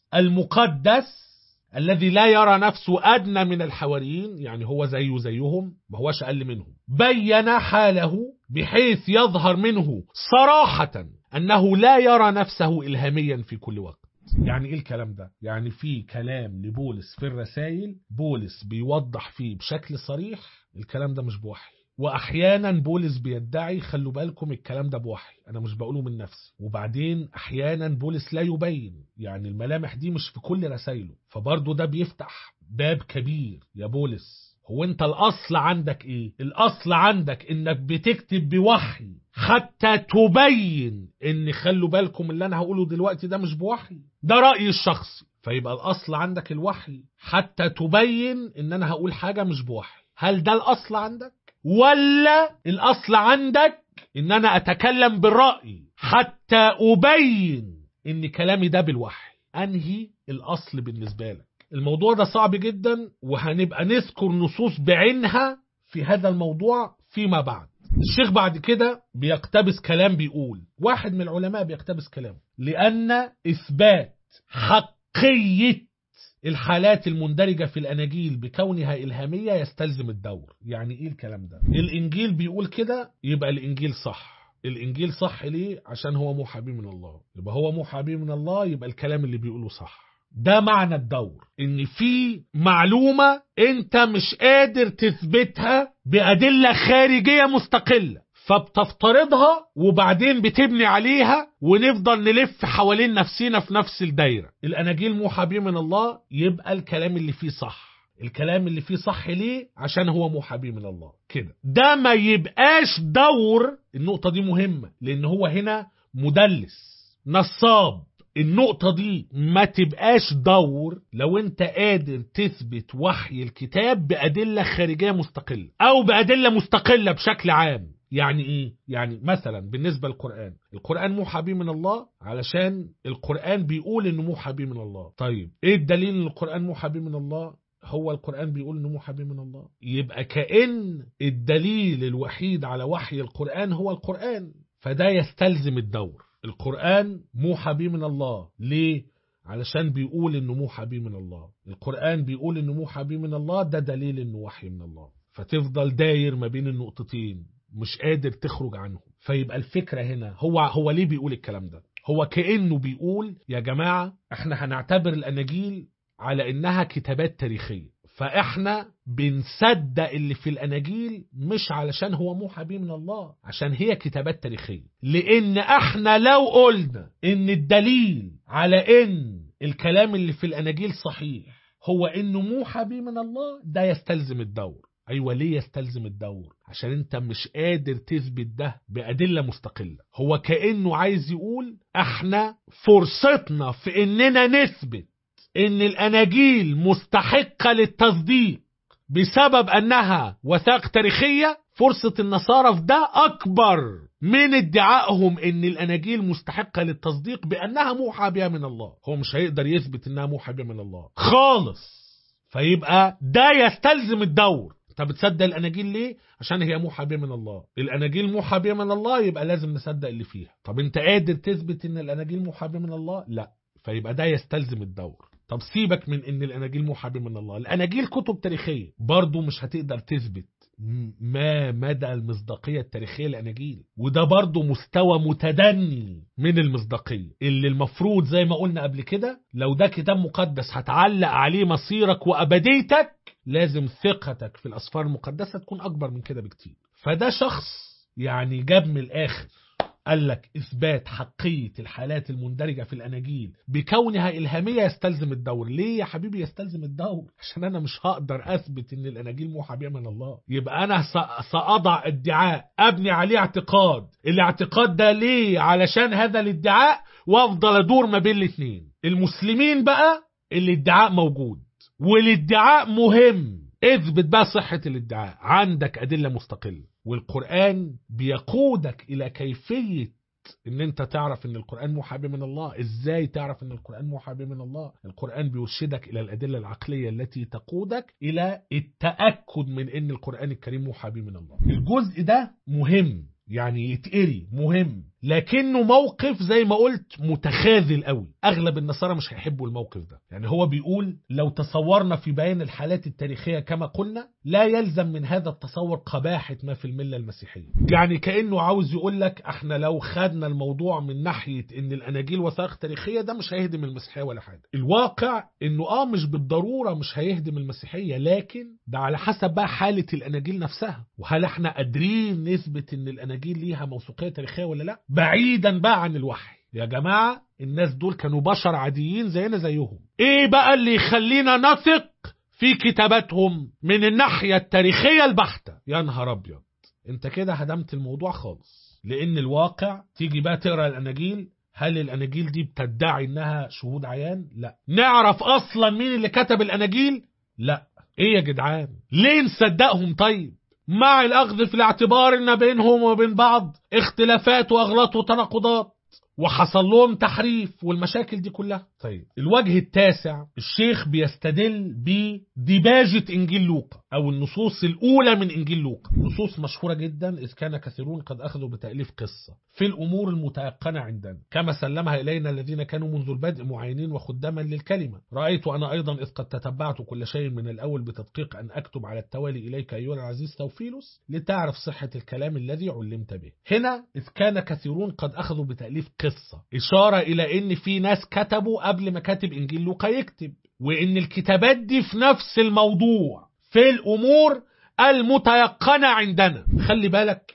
المقدس الذي لا يرى نفسه أدنى من الحواريين يعني هو زيه زيهم ما هوش أقل منهم بين حاله بحيث يظهر منه صراحة أنه لا يرى نفسه إلهاميا في كل وقت يعني ايه الكلام ده يعني في كلام لبولس في الرسائل بولس بيوضح فيه بشكل صريح الكلام ده مش بوحي واحيانا بولس بيدعي خلوا بالكم الكلام ده بوحي انا مش بقوله من نفسي وبعدين احيانا بولس لا يبين يعني الملامح دي مش في كل رسائله فبرضه ده بيفتح باب كبير يا بولس هو انت الاصل عندك ايه الاصل عندك انك بتكتب بوحي حتى تبين ان خلوا بالكم اللي انا هقوله دلوقتي ده مش بوحي ده رأيي الشخصي فيبقى الاصل عندك الوحي حتى تبين ان انا هقول حاجة مش بوحي هل ده الاصل عندك ولا الاصل عندك ان انا اتكلم بالرأي حتى ابين ان كلامي ده بالوحي انهي الاصل بالنسبة لك الموضوع ده صعب جدا وهنبقى نذكر نصوص بعينها في هذا الموضوع فيما بعد الشيخ بعد كده بيقتبس كلام بيقول واحد من العلماء بيقتبس كلام لأن إثبات حقية الحالات المندرجة في الأناجيل بكونها إلهامية يستلزم الدور يعني إيه الكلام ده الإنجيل بيقول كده يبقى الإنجيل صح الإنجيل صح ليه عشان هو موحى به من الله يبقى هو موحى به من الله يبقى الكلام اللي بيقوله صح ده معنى الدور ان في معلومة انت مش قادر تثبتها بأدلة خارجية مستقلة فبتفترضها وبعدين بتبني عليها ونفضل نلف حوالين نفسينا في نفس الدايرة الأناجيل موحى به من الله يبقى الكلام اللي فيه صح الكلام اللي فيه صح ليه عشان هو موحى به من الله كده ده ما يبقاش دور النقطة دي مهمة لأن هو هنا مدلس نصاب النقطة دي ما تبقاش دور لو انت قادر تثبت وحي الكتاب بأدلة خارجية مستقلة أو بأدلة مستقلة بشكل عام يعني ايه؟ يعني مثلا بالنسبة للقرآن القرآن موحى به من الله علشان القرآن بيقول انه موحى به من الله طيب ايه الدليل ان القرآن موحى به من الله هو القرآن بيقول انه موحى به من الله يبقى كأن الدليل الوحيد على وحي القرآن هو القرآن فده يستلزم الدور القرآن موحى به من الله ليه؟ علشان بيقول انه موحى به من الله القرآن بيقول انه موحى به من الله ده دليل انه وحي من الله فتفضل داير ما بين النقطتين مش قادر تخرج عنهم فيبقى الفكرة هنا هو هو ليه بيقول الكلام ده هو كأنه بيقول يا جماعة احنا هنعتبر الأناجيل على إنها كتابات تاريخية فإحنا بنصدق اللي في الأناجيل مش علشان هو موحى به من الله عشان هي كتابات تاريخية لأن إحنا لو قلنا إن الدليل على إن الكلام اللي في الأناجيل صحيح هو إنه موحى به من الله ده يستلزم الدور أيوة ليه يستلزم الدور عشان انت مش قادر تثبت ده بأدلة مستقلة هو كأنه عايز يقول احنا فرصتنا في اننا نثبت ان الاناجيل مستحقة للتصديق بسبب انها وثائق تاريخية فرصة النصارى في ده اكبر من ادعائهم ان الاناجيل مستحقة للتصديق بانها موحى بها من الله هو مش هيقدر يثبت انها موحى بها من الله خالص فيبقى ده يستلزم الدور طب تصدق الاناجيل ليه عشان هي موحى بها من الله الاناجيل موحى بها من الله يبقى لازم نصدق اللي فيها طب انت قادر تثبت ان الاناجيل موحى بها من الله لا فيبقى ده يستلزم الدور طب سيبك من ان الاناجيل موحى بها من الله الاناجيل كتب تاريخيه برضه مش هتقدر تثبت ما مدى المصداقية التاريخية للأناجيل وده برضه مستوى متدني من المصداقية اللي المفروض زي ما قلنا قبل كده لو ده كتاب مقدس هتعلق عليه مصيرك وأبديتك لازم ثقتك في الأسفار المقدسة تكون أكبر من كده بكتير فده شخص يعني جاب من الآخر قال لك إثبات حقية الحالات المندرجة في الأناجيل بكونها إلهامية يستلزم الدور ليه يا حبيبي يستلزم الدور عشان أنا مش هقدر أثبت إن الأناجيل موحى بها من الله يبقى أنا سأضع ادعاء أبني عليه اعتقاد الاعتقاد ده ليه علشان هذا الادعاء وأفضل أدور ما بين الاثنين المسلمين بقى الادعاء موجود والادعاء مهم اثبت بقى صحة الادعاء عندك أدلة مستقلة والقرآن بيقودك إلى كيفية ان انت تعرف ان القرآن موحى من الله ازاي تعرف ان القرآن موحى من الله القرآن بيرشدك الى الادلة العقلية التي تقودك الى التأكد من ان القرآن الكريم موحى من الله الجزء ده مهم يعني يتقري مهم لكنه موقف زي ما قلت متخاذل قوي اغلب النصارى مش هيحبوا الموقف ده يعني هو بيقول لو تصورنا في بيان الحالات التاريخية كما قلنا لا يلزم من هذا التصور قباحة ما في الملة المسيحية يعني كأنه عاوز يقول لك احنا لو خدنا الموضوع من ناحية ان الاناجيل وثائق تاريخية ده مش هيهدم المسيحية ولا حاجة الواقع انه اه مش بالضرورة مش هيهدم المسيحية لكن ده على حسب بقى حالة الاناجيل نفسها وهل احنا قادرين نثبت ان الاناجيل ليها موثوقية تاريخية ولا لا بعيدا بقى عن الوحي يا جماعة الناس دول كانوا بشر عاديين زينا زيهم ايه بقى اللي يخلينا نثق في كتاباتهم من الناحية التاريخية البحتة يا نهار ابيض انت كده هدمت الموضوع خالص لان الواقع تيجي بقى تقرا الاناجيل هل الاناجيل دي بتدعي انها شهود عيان لا نعرف اصلا مين اللي كتب الاناجيل لا ايه يا جدعان ليه نصدقهم طيب مع الأخذ في الاعتبار أن بينهم وبين بعض اختلافات وأغلاط وتناقضات وحصل لهم تحريف والمشاكل دي كلها طيب الوجه التاسع الشيخ بيستدل بديباجة إنجيل لوقا أو النصوص الأولى من إنجيل لوقا نصوص مشهورة جدا إذ كان كثيرون قد أخذوا بتأليف قصة في الأمور المتيقنة عندنا كما سلمها إلينا الذين كانوا منذ البدء معينين وخداما للكلمة رأيت أنا أيضا إذ قد تتبعت كل شيء من الأول بتدقيق أن أكتب على التوالي إليك أيها العزيز توفيلوس لتعرف صحة الكلام الذي علمت به هنا إذ كان كثيرون قد أخذوا بتأليف قصة إشارة إلى أن في ناس كتبوا قبل ما كاتب إنجيل لوقا يكتب وإن الكتابات دي في نفس الموضوع في الأمور المتيقنة عندنا خلي بالك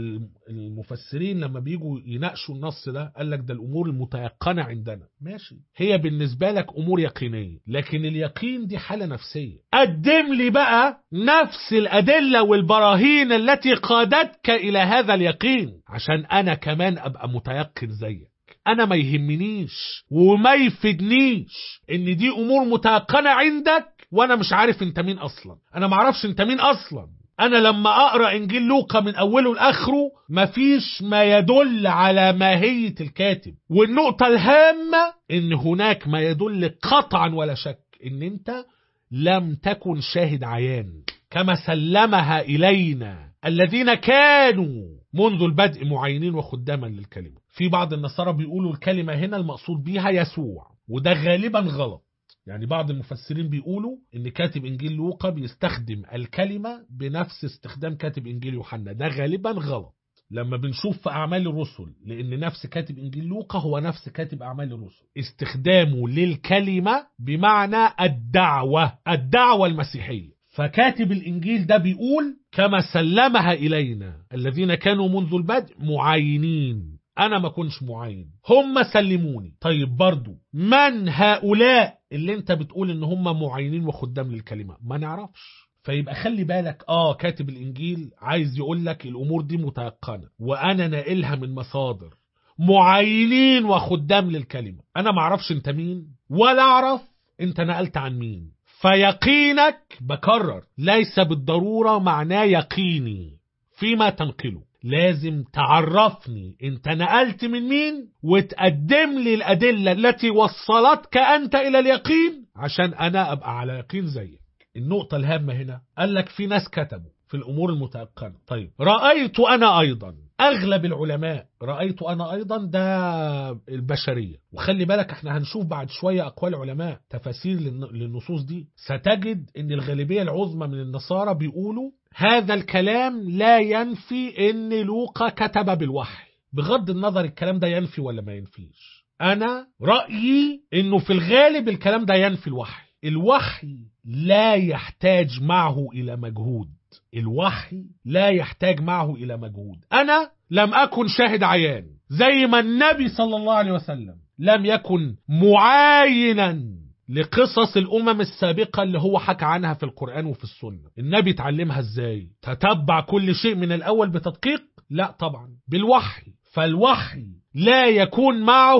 المفسرين لما بيجوا يناقشوا النص ده قال لك ده الأمور المتيقنة عندنا ماشي هي بالنسبة لك أمور يقينية لكن اليقين دي حالة نفسية قدم لي بقى نفس الأدلة والبراهين التي قادتك إلى هذا اليقين عشان أنا كمان أبقى متيقن زيك انا ما يهمنيش وما يفيدنيش ان دي امور متيقنه عندك وانا مش عارف انت مين اصلا انا ما اعرفش انت مين اصلا انا لما اقرا انجيل لوقا من اوله لاخره مفيش ما يدل على ماهيه الكاتب والنقطه الهامه ان هناك ما يدل قطعا ولا شك ان انت لم تكن شاهد عيان كما سلمها الينا الذين كانوا منذ البدء معينين وخداما للكلمه في بعض النصارى بيقولوا الكلمة هنا المقصود بيها يسوع وده غالبا غلط يعني بعض المفسرين بيقولوا ان كاتب انجيل لوقا بيستخدم الكلمة بنفس استخدام كاتب انجيل يوحنا ده غالبا غلط لما بنشوف في اعمال الرسل لان نفس كاتب انجيل لوقا هو نفس كاتب اعمال الرسل استخدامه للكلمة بمعنى الدعوة الدعوة المسيحية فكاتب الانجيل ده بيقول كما سلمها الينا الذين كانوا منذ البدء معينين انا ما كنش معين هم سلموني طيب برضو من هؤلاء اللي انت بتقول ان هم معينين وخدام للكلمة ما نعرفش فيبقى خلي بالك اه كاتب الانجيل عايز يقول لك الامور دي متيقنة وانا ناقلها من مصادر معينين وخدام للكلمة انا ما اعرفش انت مين ولا اعرف انت نقلت عن مين فيقينك بكرر ليس بالضرورة معناه يقيني فيما تنقله لازم تعرفني انت نقلت من مين وتقدم لي الأدلة التي وصلتك أنت إلى اليقين عشان أنا أبقى على يقين زيك النقطة الهامة هنا قال لك في ناس كتبوا في الأمور المتيقنة طيب رأيت أنا أيضا أغلب العلماء رأيت أنا أيضا ده البشرية وخلي بالك احنا هنشوف بعد شوية أقوال علماء تفاسير للن- للنصوص دي ستجد أن الغالبية العظمى من النصارى بيقولوا هذا الكلام لا ينفي أن لوقا كتب بالوحي بغض النظر الكلام ده ينفي ولا ما ينفيش أنا رأيي أنه في الغالب الكلام ده ينفي الوحي الوحي لا يحتاج معه إلى مجهود الوحي لا يحتاج معه إلى مجهود أنا لم أكن شاهد عيان زي ما النبي صلى الله عليه وسلم لم يكن معاينا لقصص الأمم السابقة اللي هو حكى عنها في القرآن وفي السنة النبي اتعلمها ازاي تتبع كل شيء من الأول بتدقيق لا طبعا بالوحي فالوحي لا يكون معه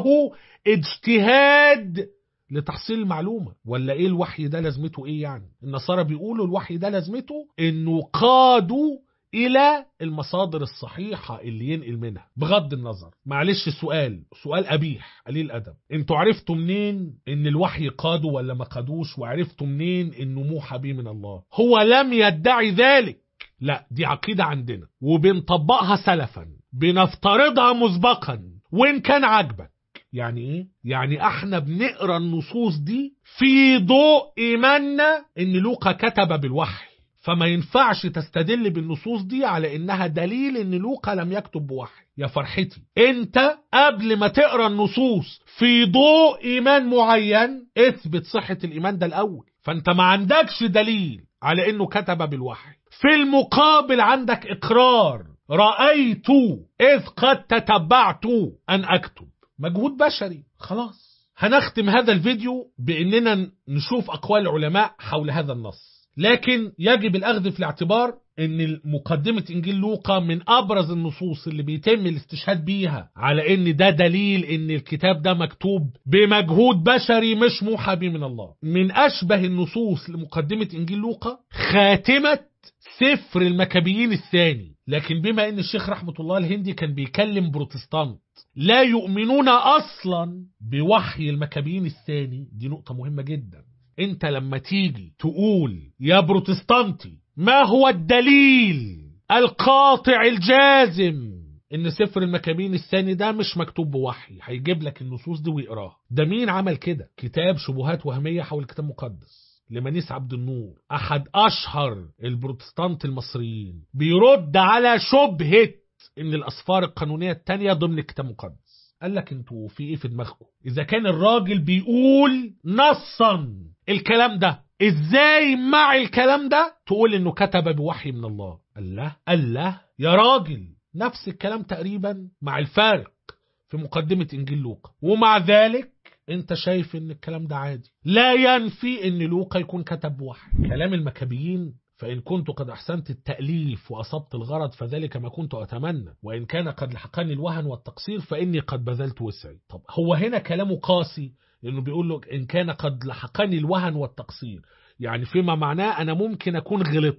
اجتهاد لتحصيل المعلومة ولا ايه الوحي ده لازمته ايه يعني النصارى بيقولوا الوحي ده لازمته انه قادوا الى المصادر الصحيحة اللي ينقل منها بغض النظر معلش سؤال سؤال قبيح قليل ادب انتوا عرفتوا منين ان الوحي قادوا ولا ما قادوش وعرفتوا منين انه موحى به من الله هو لم يدعي ذلك لا دي عقيدة عندنا وبنطبقها سلفا بنفترضها مسبقا وإن كان عاجبك يعني ايه؟ يعني احنا بنقرا النصوص دي في ضوء ايماننا ان لوقا كتب بالوحي فما ينفعش تستدل بالنصوص دي على انها دليل ان لوقا لم يكتب بوحي يا فرحتي انت قبل ما تقرا النصوص في ضوء ايمان معين اثبت صحة الايمان ده الاول فانت ما عندكش دليل على انه كتب بالوحي في المقابل عندك اقرار رأيت اذ قد تتبعت ان اكتب مجهود بشري خلاص هنختم هذا الفيديو باننا نشوف اقوال العلماء حول هذا النص لكن يجب الاخذ في الاعتبار ان مقدمة انجيل لوقا من ابرز النصوص اللي بيتم الاستشهاد بيها على ان ده دليل ان الكتاب ده مكتوب بمجهود بشري مش موحى به من الله من اشبه النصوص لمقدمة انجيل لوقا خاتمة سفر المكابيين الثاني لكن بما ان الشيخ رحمة الله الهندي كان بيكلم بروتستانت لا يؤمنون اصلا بوحي المكابيين الثاني دي نقطة مهمة جدا انت لما تيجي تقول يا بروتستانتي ما هو الدليل القاطع الجازم ان سفر المكابين الثاني ده مش مكتوب بوحي هيجيب لك النصوص دي ويقراها ده مين عمل كده كتاب شبهات وهمية حول الكتاب المقدس لمنيس عبد النور احد اشهر البروتستانت المصريين بيرد على شبهة ان الاسفار القانونية التانية ضمن الكتاب المقدس قال لك انتوا في ايه في دماغكم اذا كان الراجل بيقول نصا الكلام ده ازاي مع الكلام ده تقول انه كتب بوحي من الله الله الله يا راجل نفس الكلام تقريبا مع الفارق في مقدمة انجيل لوقا ومع ذلك انت شايف ان الكلام ده عادي لا ينفي ان لوقا يكون كتب بوحي كلام المكابيين فإن كنت قد أحسنت التأليف وأصبت الغرض فذلك ما كنت أتمنى وإن كان قد لحقني الوهن والتقصير فإني قد بذلت وسعي طب هو هنا كلامه قاسي لأنه بيقول له إن كان قد لحقني الوهن والتقصير يعني فيما معناه أنا ممكن أكون غلطت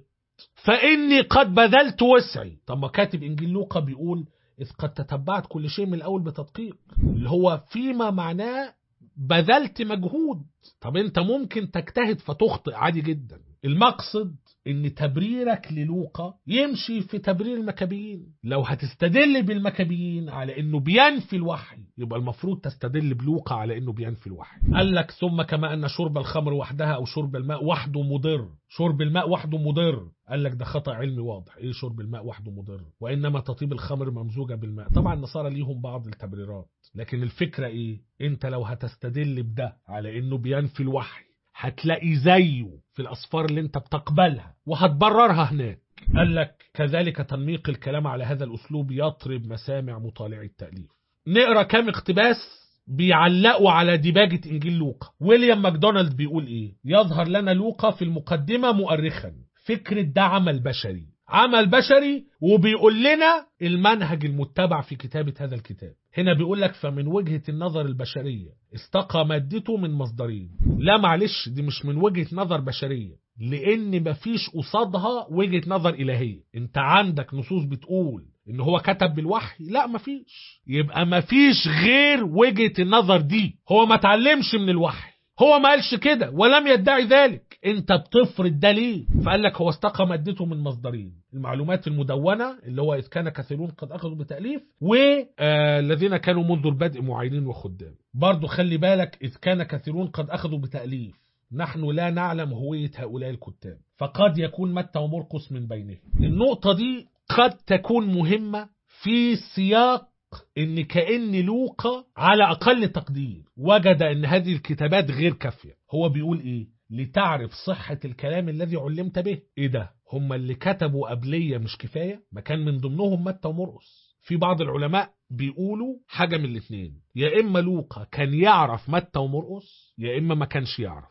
فإني قد بذلت وسعي طب ما كاتب إنجيل لوقا بيقول إذ قد تتبعت كل شيء من الأول بتدقيق اللي هو فيما معناه بذلت مجهود طب انت ممكن تجتهد فتخطئ عادي جدا المقصد ان تبريرك للوقا يمشي في تبرير المكابيين لو هتستدل بالمكابيين على انه بينفي الوحي يبقى المفروض تستدل بلوقا على انه بينفي الوحي قال لك ثم كما ان شرب الخمر وحدها او شرب الماء وحده مضر شرب الماء وحده مضر قال لك ده خطأ علمي واضح ايه شرب الماء وحده مضر وانما تطيب الخمر ممزوجة بالماء طبعا النصارى ليهم بعض التبريرات لكن الفكرة ايه انت لو هتستدل بده على انه بينفي الوحي هتلاقي زيه في الأصفار اللي انت بتقبلها وهتبررها هناك قال لك كذلك تنميق الكلام على هذا الأسلوب يطرب مسامع مطالعي التأليف نقرأ كام اقتباس بيعلقوا على ديباجة إنجيل لوقا ويليام ماكدونالد بيقول إيه يظهر لنا لوقا في المقدمة مؤرخا فكرة ده عمل بشري عمل بشري وبيقول لنا المنهج المتبع في كتابة هذا الكتاب هنا بيقول لك فمن وجهة النظر البشرية استقى مادته من مصدرين لا معلش دي مش من وجهة نظر بشرية لان مفيش قصادها وجهة نظر الهية انت عندك نصوص بتقول ان هو كتب بالوحي لا مفيش يبقى مفيش غير وجهة النظر دي هو ما تعلمش من الوحي هو ما قالش كده ولم يدعي ذلك انت بتفرض ده ليه فقال لك هو استقى مادته من مصدرين المعلومات المدونة اللي هو إذ كان كثيرون قد أخذوا بتأليف والذين كانوا منذ البدء معينين وخدام برضو خلي بالك إذ كان كثيرون قد أخذوا بتأليف نحن لا نعلم هوية هؤلاء الكتاب فقد يكون متى ومرقس من بينهم النقطة دي قد تكون مهمة في سياق ان كأن لوقا على اقل تقدير وجد ان هذه الكتابات غير كافية هو بيقول ايه لتعرف صحة الكلام الذي علمت به ايه ده هم اللي كتبوا قبلية مش كفاية ما كان من ضمنهم متى ومرقس في بعض العلماء بيقولوا حاجة من الاثنين يا اما لوقا كان يعرف متى ومرقس يا اما ما كانش يعرف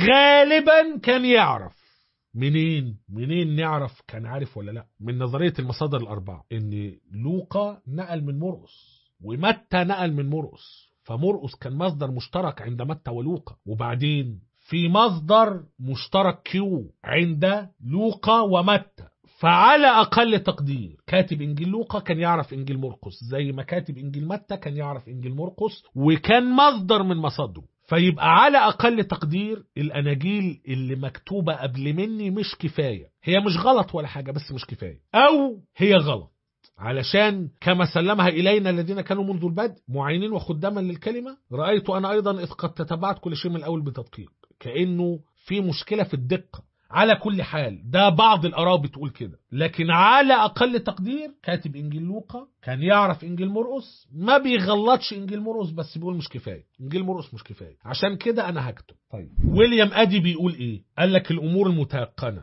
غالبا كان يعرف منين منين نعرف كان عارف ولا لا من نظرية المصادر الأربعة إن لوقا نقل من مرقس ومتى نقل من مرقس فمرقس كان مصدر مشترك عند متى ولوقا وبعدين في مصدر مشترك كيو عند لوقا ومتى فعلى أقل تقدير كاتب إنجيل لوقا كان يعرف إنجيل مرقس زي ما كاتب إنجيل متى كان يعرف إنجيل مرقس وكان مصدر من مصادره فيبقى على أقل تقدير الأناجيل اللي مكتوبة قبل مني مش كفاية هي مش غلط ولا حاجة بس مش كفاية أو هي غلط علشان كما سلمها إلينا الذين كانوا منذ البدء معينين وخداما للكلمة رأيت أنا أيضا إذ قد تتبعت كل شيء من الأول بتدقيق كأنه في مشكلة في الدقة على كل حال ده بعض الآراء بتقول كده لكن على أقل تقدير كاتب إنجيل لوقا كان يعرف إنجيل مرقس ما بيغلطش إنجيل مرقس بس بيقول مش كفاية إنجيل مرقس مش كفاية عشان كده أنا هكتب طيب ويليام أدي بيقول إيه قال لك الأمور المتيقنة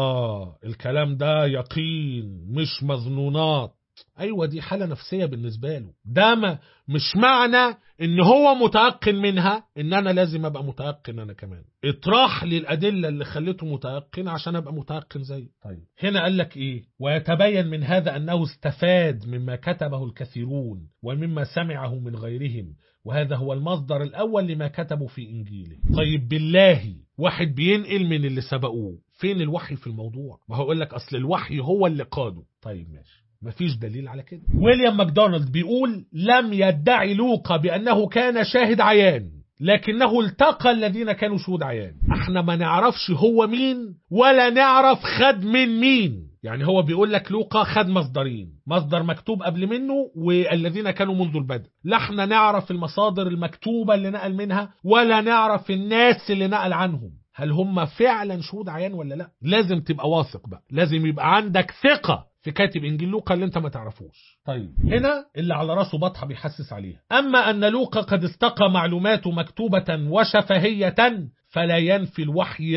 آه الكلام ده يقين مش مظنونات ايوه دي حاله نفسيه بالنسبه له ده ما مش معنى ان هو متيقن منها ان انا لازم ابقى متيقن انا كمان اطرح لي الادله اللي خليته متيقن عشان ابقى متيقن زيه طيب هنا قال لك ايه ويتبين من هذا انه استفاد مما كتبه الكثيرون ومما سمعه من غيرهم وهذا هو المصدر الاول لما كتبوا في انجيله طيب بالله واحد بينقل من اللي سبقوه فين الوحي في الموضوع ما هو يقول لك اصل الوحي هو اللي قاده طيب ماشي مفيش دليل على كده ويليام ماكدونالد بيقول لم يدعي لوقا بأنه كان شاهد عيان لكنه التقى الذين كانوا شهود عيان احنا ما نعرفش هو مين ولا نعرف خد من مين يعني هو بيقول لك لوقا خد مصدرين مصدر مكتوب قبل منه والذين كانوا منذ البدء لا احنا نعرف المصادر المكتوبة اللي نقل منها ولا نعرف الناس اللي نقل عنهم هل هم فعلا شهود عيان ولا لا لازم تبقى واثق بقى لازم يبقى عندك ثقة في كاتب انجيل لوقا اللي انت ما تعرفوش طيب هنا اللي على راسه بطحه بيحسس عليها اما ان لوقا قد استقى معلوماته مكتوبه وشفهيه فلا ينفي الوحي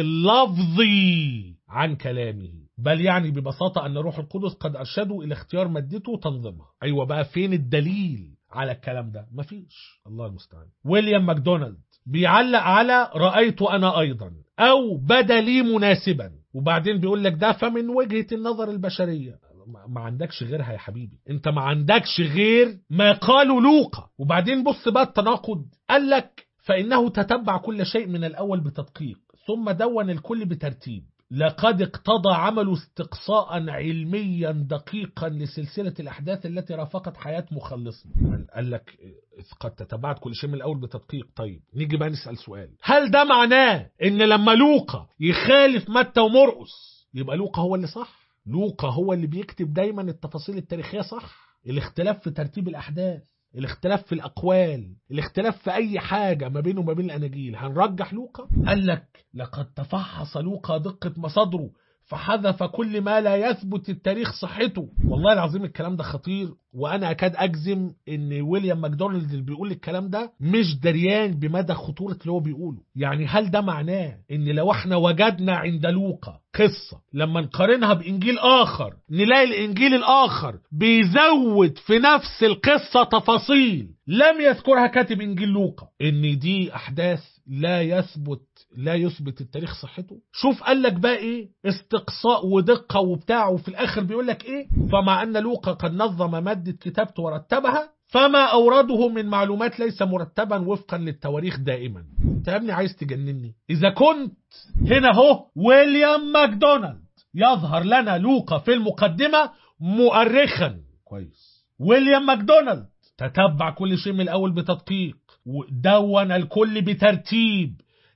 اللفظي عن كلامه بل يعني ببساطه ان روح القدس قد ارشده الى اختيار مادته وتنظيمها ايوه بقى فين الدليل على الكلام ده مفيش الله المستعان ويليام ماكدونالد بيعلق على رأيت أنا أيضا أو بدا لي مناسبا وبعدين بيقول لك ده فمن وجهة النظر البشرية ما عندكش غيرها يا حبيبي انت ما عندكش غير ما قالوا لوقا وبعدين بص بقى التناقض قال لك فإنه تتبع كل شيء من الأول بتدقيق ثم دون الكل بترتيب لقد اقتضى عمل استقصاء علميا دقيقا لسلسلة الأحداث التي رافقت حياة مخلصنا قال لك قد تتبعت كل شيء من الأول بتدقيق طيب نيجي بقى نسأل سؤال هل ده معناه إن لما لوقا يخالف متى ومرقس يبقى لوقا هو اللي صح لوقا هو اللي بيكتب دايما التفاصيل التاريخية صح الاختلاف في ترتيب الأحداث الاختلاف في الأقوال الاختلاف في أي حاجة ما بينه وما بين الأناجيل هنرجح لوقا قال لك لقد تفحص لوقا دقة مصادره فحذف كل ما لا يثبت التاريخ صحته والله العظيم الكلام ده خطير وانا اكاد اجزم ان ويليام ماكدونالد اللي بيقول الكلام ده مش دريان بمدى خطورة اللي هو بيقوله يعني هل ده معناه ان لو احنا وجدنا عند لوقا قصة لما نقارنها بانجيل اخر نلاقي الانجيل الاخر بيزود في نفس القصة تفاصيل لم يذكرها كاتب انجيل لوقا ان دي احداث لا يثبت لا يثبت التاريخ صحته شوف قال لك بقى ايه استقصاء ودقة وبتاع وفي الاخر بيقول لك ايه فمع ان لوقا قد نظم مادة كتابته ورتبها فما أورده من معلومات ليس مرتبا وفقا للتواريخ دائما انت يا ابني عايز تجنني إذا كنت هنا هو ويليام ماكدونالد يظهر لنا لوقا في المقدمة مؤرخا كويس ويليام ماكدونالد تتبع كل شيء من الأول بتدقيق ودون الكل بترتيب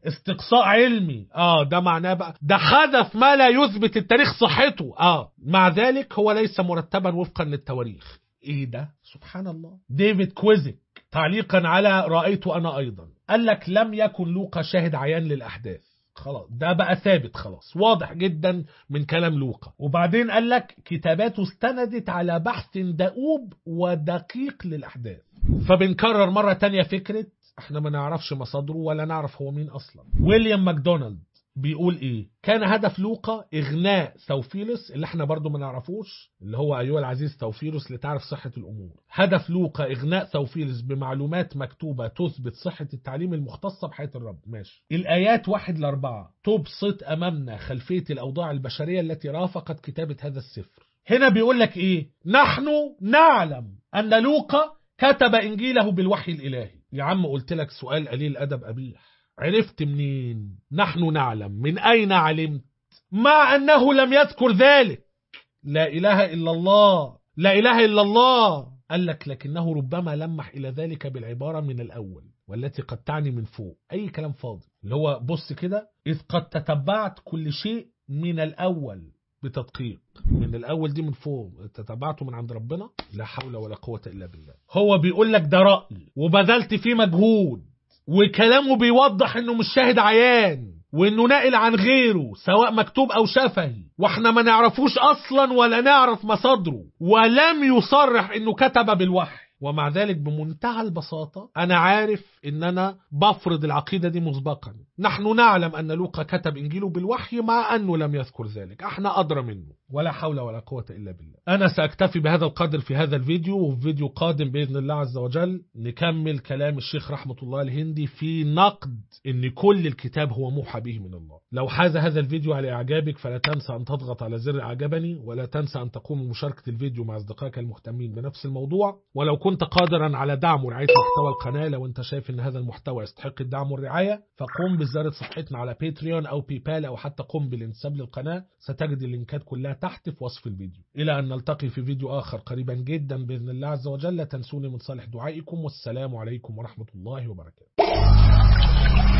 استقصاء علمي اه ده معناه بقى ده حدث ما لا يثبت التاريخ صحته اه مع ذلك هو ليس مرتبا وفقا للتواريخ ايه ده سبحان الله ديفيد كويزك تعليقا على رأيت انا ايضا قال لك لم يكن لوقا شاهد عيان للاحداث خلاص ده بقى ثابت خلاص واضح جدا من كلام لوقا وبعدين قال لك كتاباته استندت على بحث دؤوب ودقيق للأحداث فبنكرر مرة تانية فكرة احنا ما نعرفش مصادره ولا نعرف هو مين أصلا ويليام ماكدونالد بيقول ايه كان هدف لوقا اغناء ثوفيلوس اللي احنا برضو ما نعرفوش اللي هو ايها العزيز ثوفيلوس لتعرف صحة الامور هدف لوقا اغناء ثوفيلوس بمعلومات مكتوبة تثبت صحة التعليم المختصة بحياة الرب ماشي الايات واحد لاربعة تبسط امامنا خلفية الاوضاع البشرية التي رافقت كتابة هذا السفر هنا بيقول لك ايه نحن نعلم ان لوقا كتب انجيله بالوحي الالهي يا عم قلت لك سؤال قليل ادب قبيح عرفت منين نحن نعلم من أين علمت مع أنه لم يذكر ذلك لا إله إلا الله لا إله إلا الله قال لك لكنه ربما لمح إلى ذلك بالعبارة من الأول والتي قد تعني من فوق أي كلام فاضي اللي هو بص كده إذ قد تتبعت كل شيء من الأول بتدقيق من الأول دي من فوق تتبعته من عند ربنا لا حول ولا قوة إلا بالله هو بيقول لك ده رأي وبذلت فيه مجهود وكلامه بيوضح انه مش شاهد عيان وانه ناقل عن غيره سواء مكتوب او شفهي واحنا ما نعرفوش اصلا ولا نعرف مصادره ولم يصرح انه كتب بالوحي ومع ذلك بمنتهى البساطة أنا عارف إن أنا بفرض العقيدة دي مسبقا نحن نعلم أن لوقا كتب إنجيله بالوحي مع أنه لم يذكر ذلك احنا أدرى منه ولا حول ولا قوة إلا بالله أنا سأكتفي بهذا القدر في هذا الفيديو وفي فيديو قادم بإذن الله عز وجل نكمل كلام الشيخ رحمة الله الهندي في نقد إن كل الكتاب هو موحى به من الله لو حاز هذا الفيديو على إعجابك فلا تنسى أن تضغط على زر إعجبني ولا تنسى أن تقوم بمشاركة الفيديو مع أصدقائك المهتمين بنفس الموضوع ولو كنت قادرا على دعم ورعاية محتوى القناة لو أنت شايف أن هذا المحتوى يستحق الدعم والرعاية فقم بزيارة صفحتنا على باتريون أو بيبال أو حتى قم بالانتساب للقناة ستجد اللينكات كلها تحت في وصف الفيديو إلى أن نلتقي في فيديو آخر قريبا جدا بإذن الله عز وجل لا تنسوني من صالح دعائكم والسلام عليكم ورحمة الله وبركاته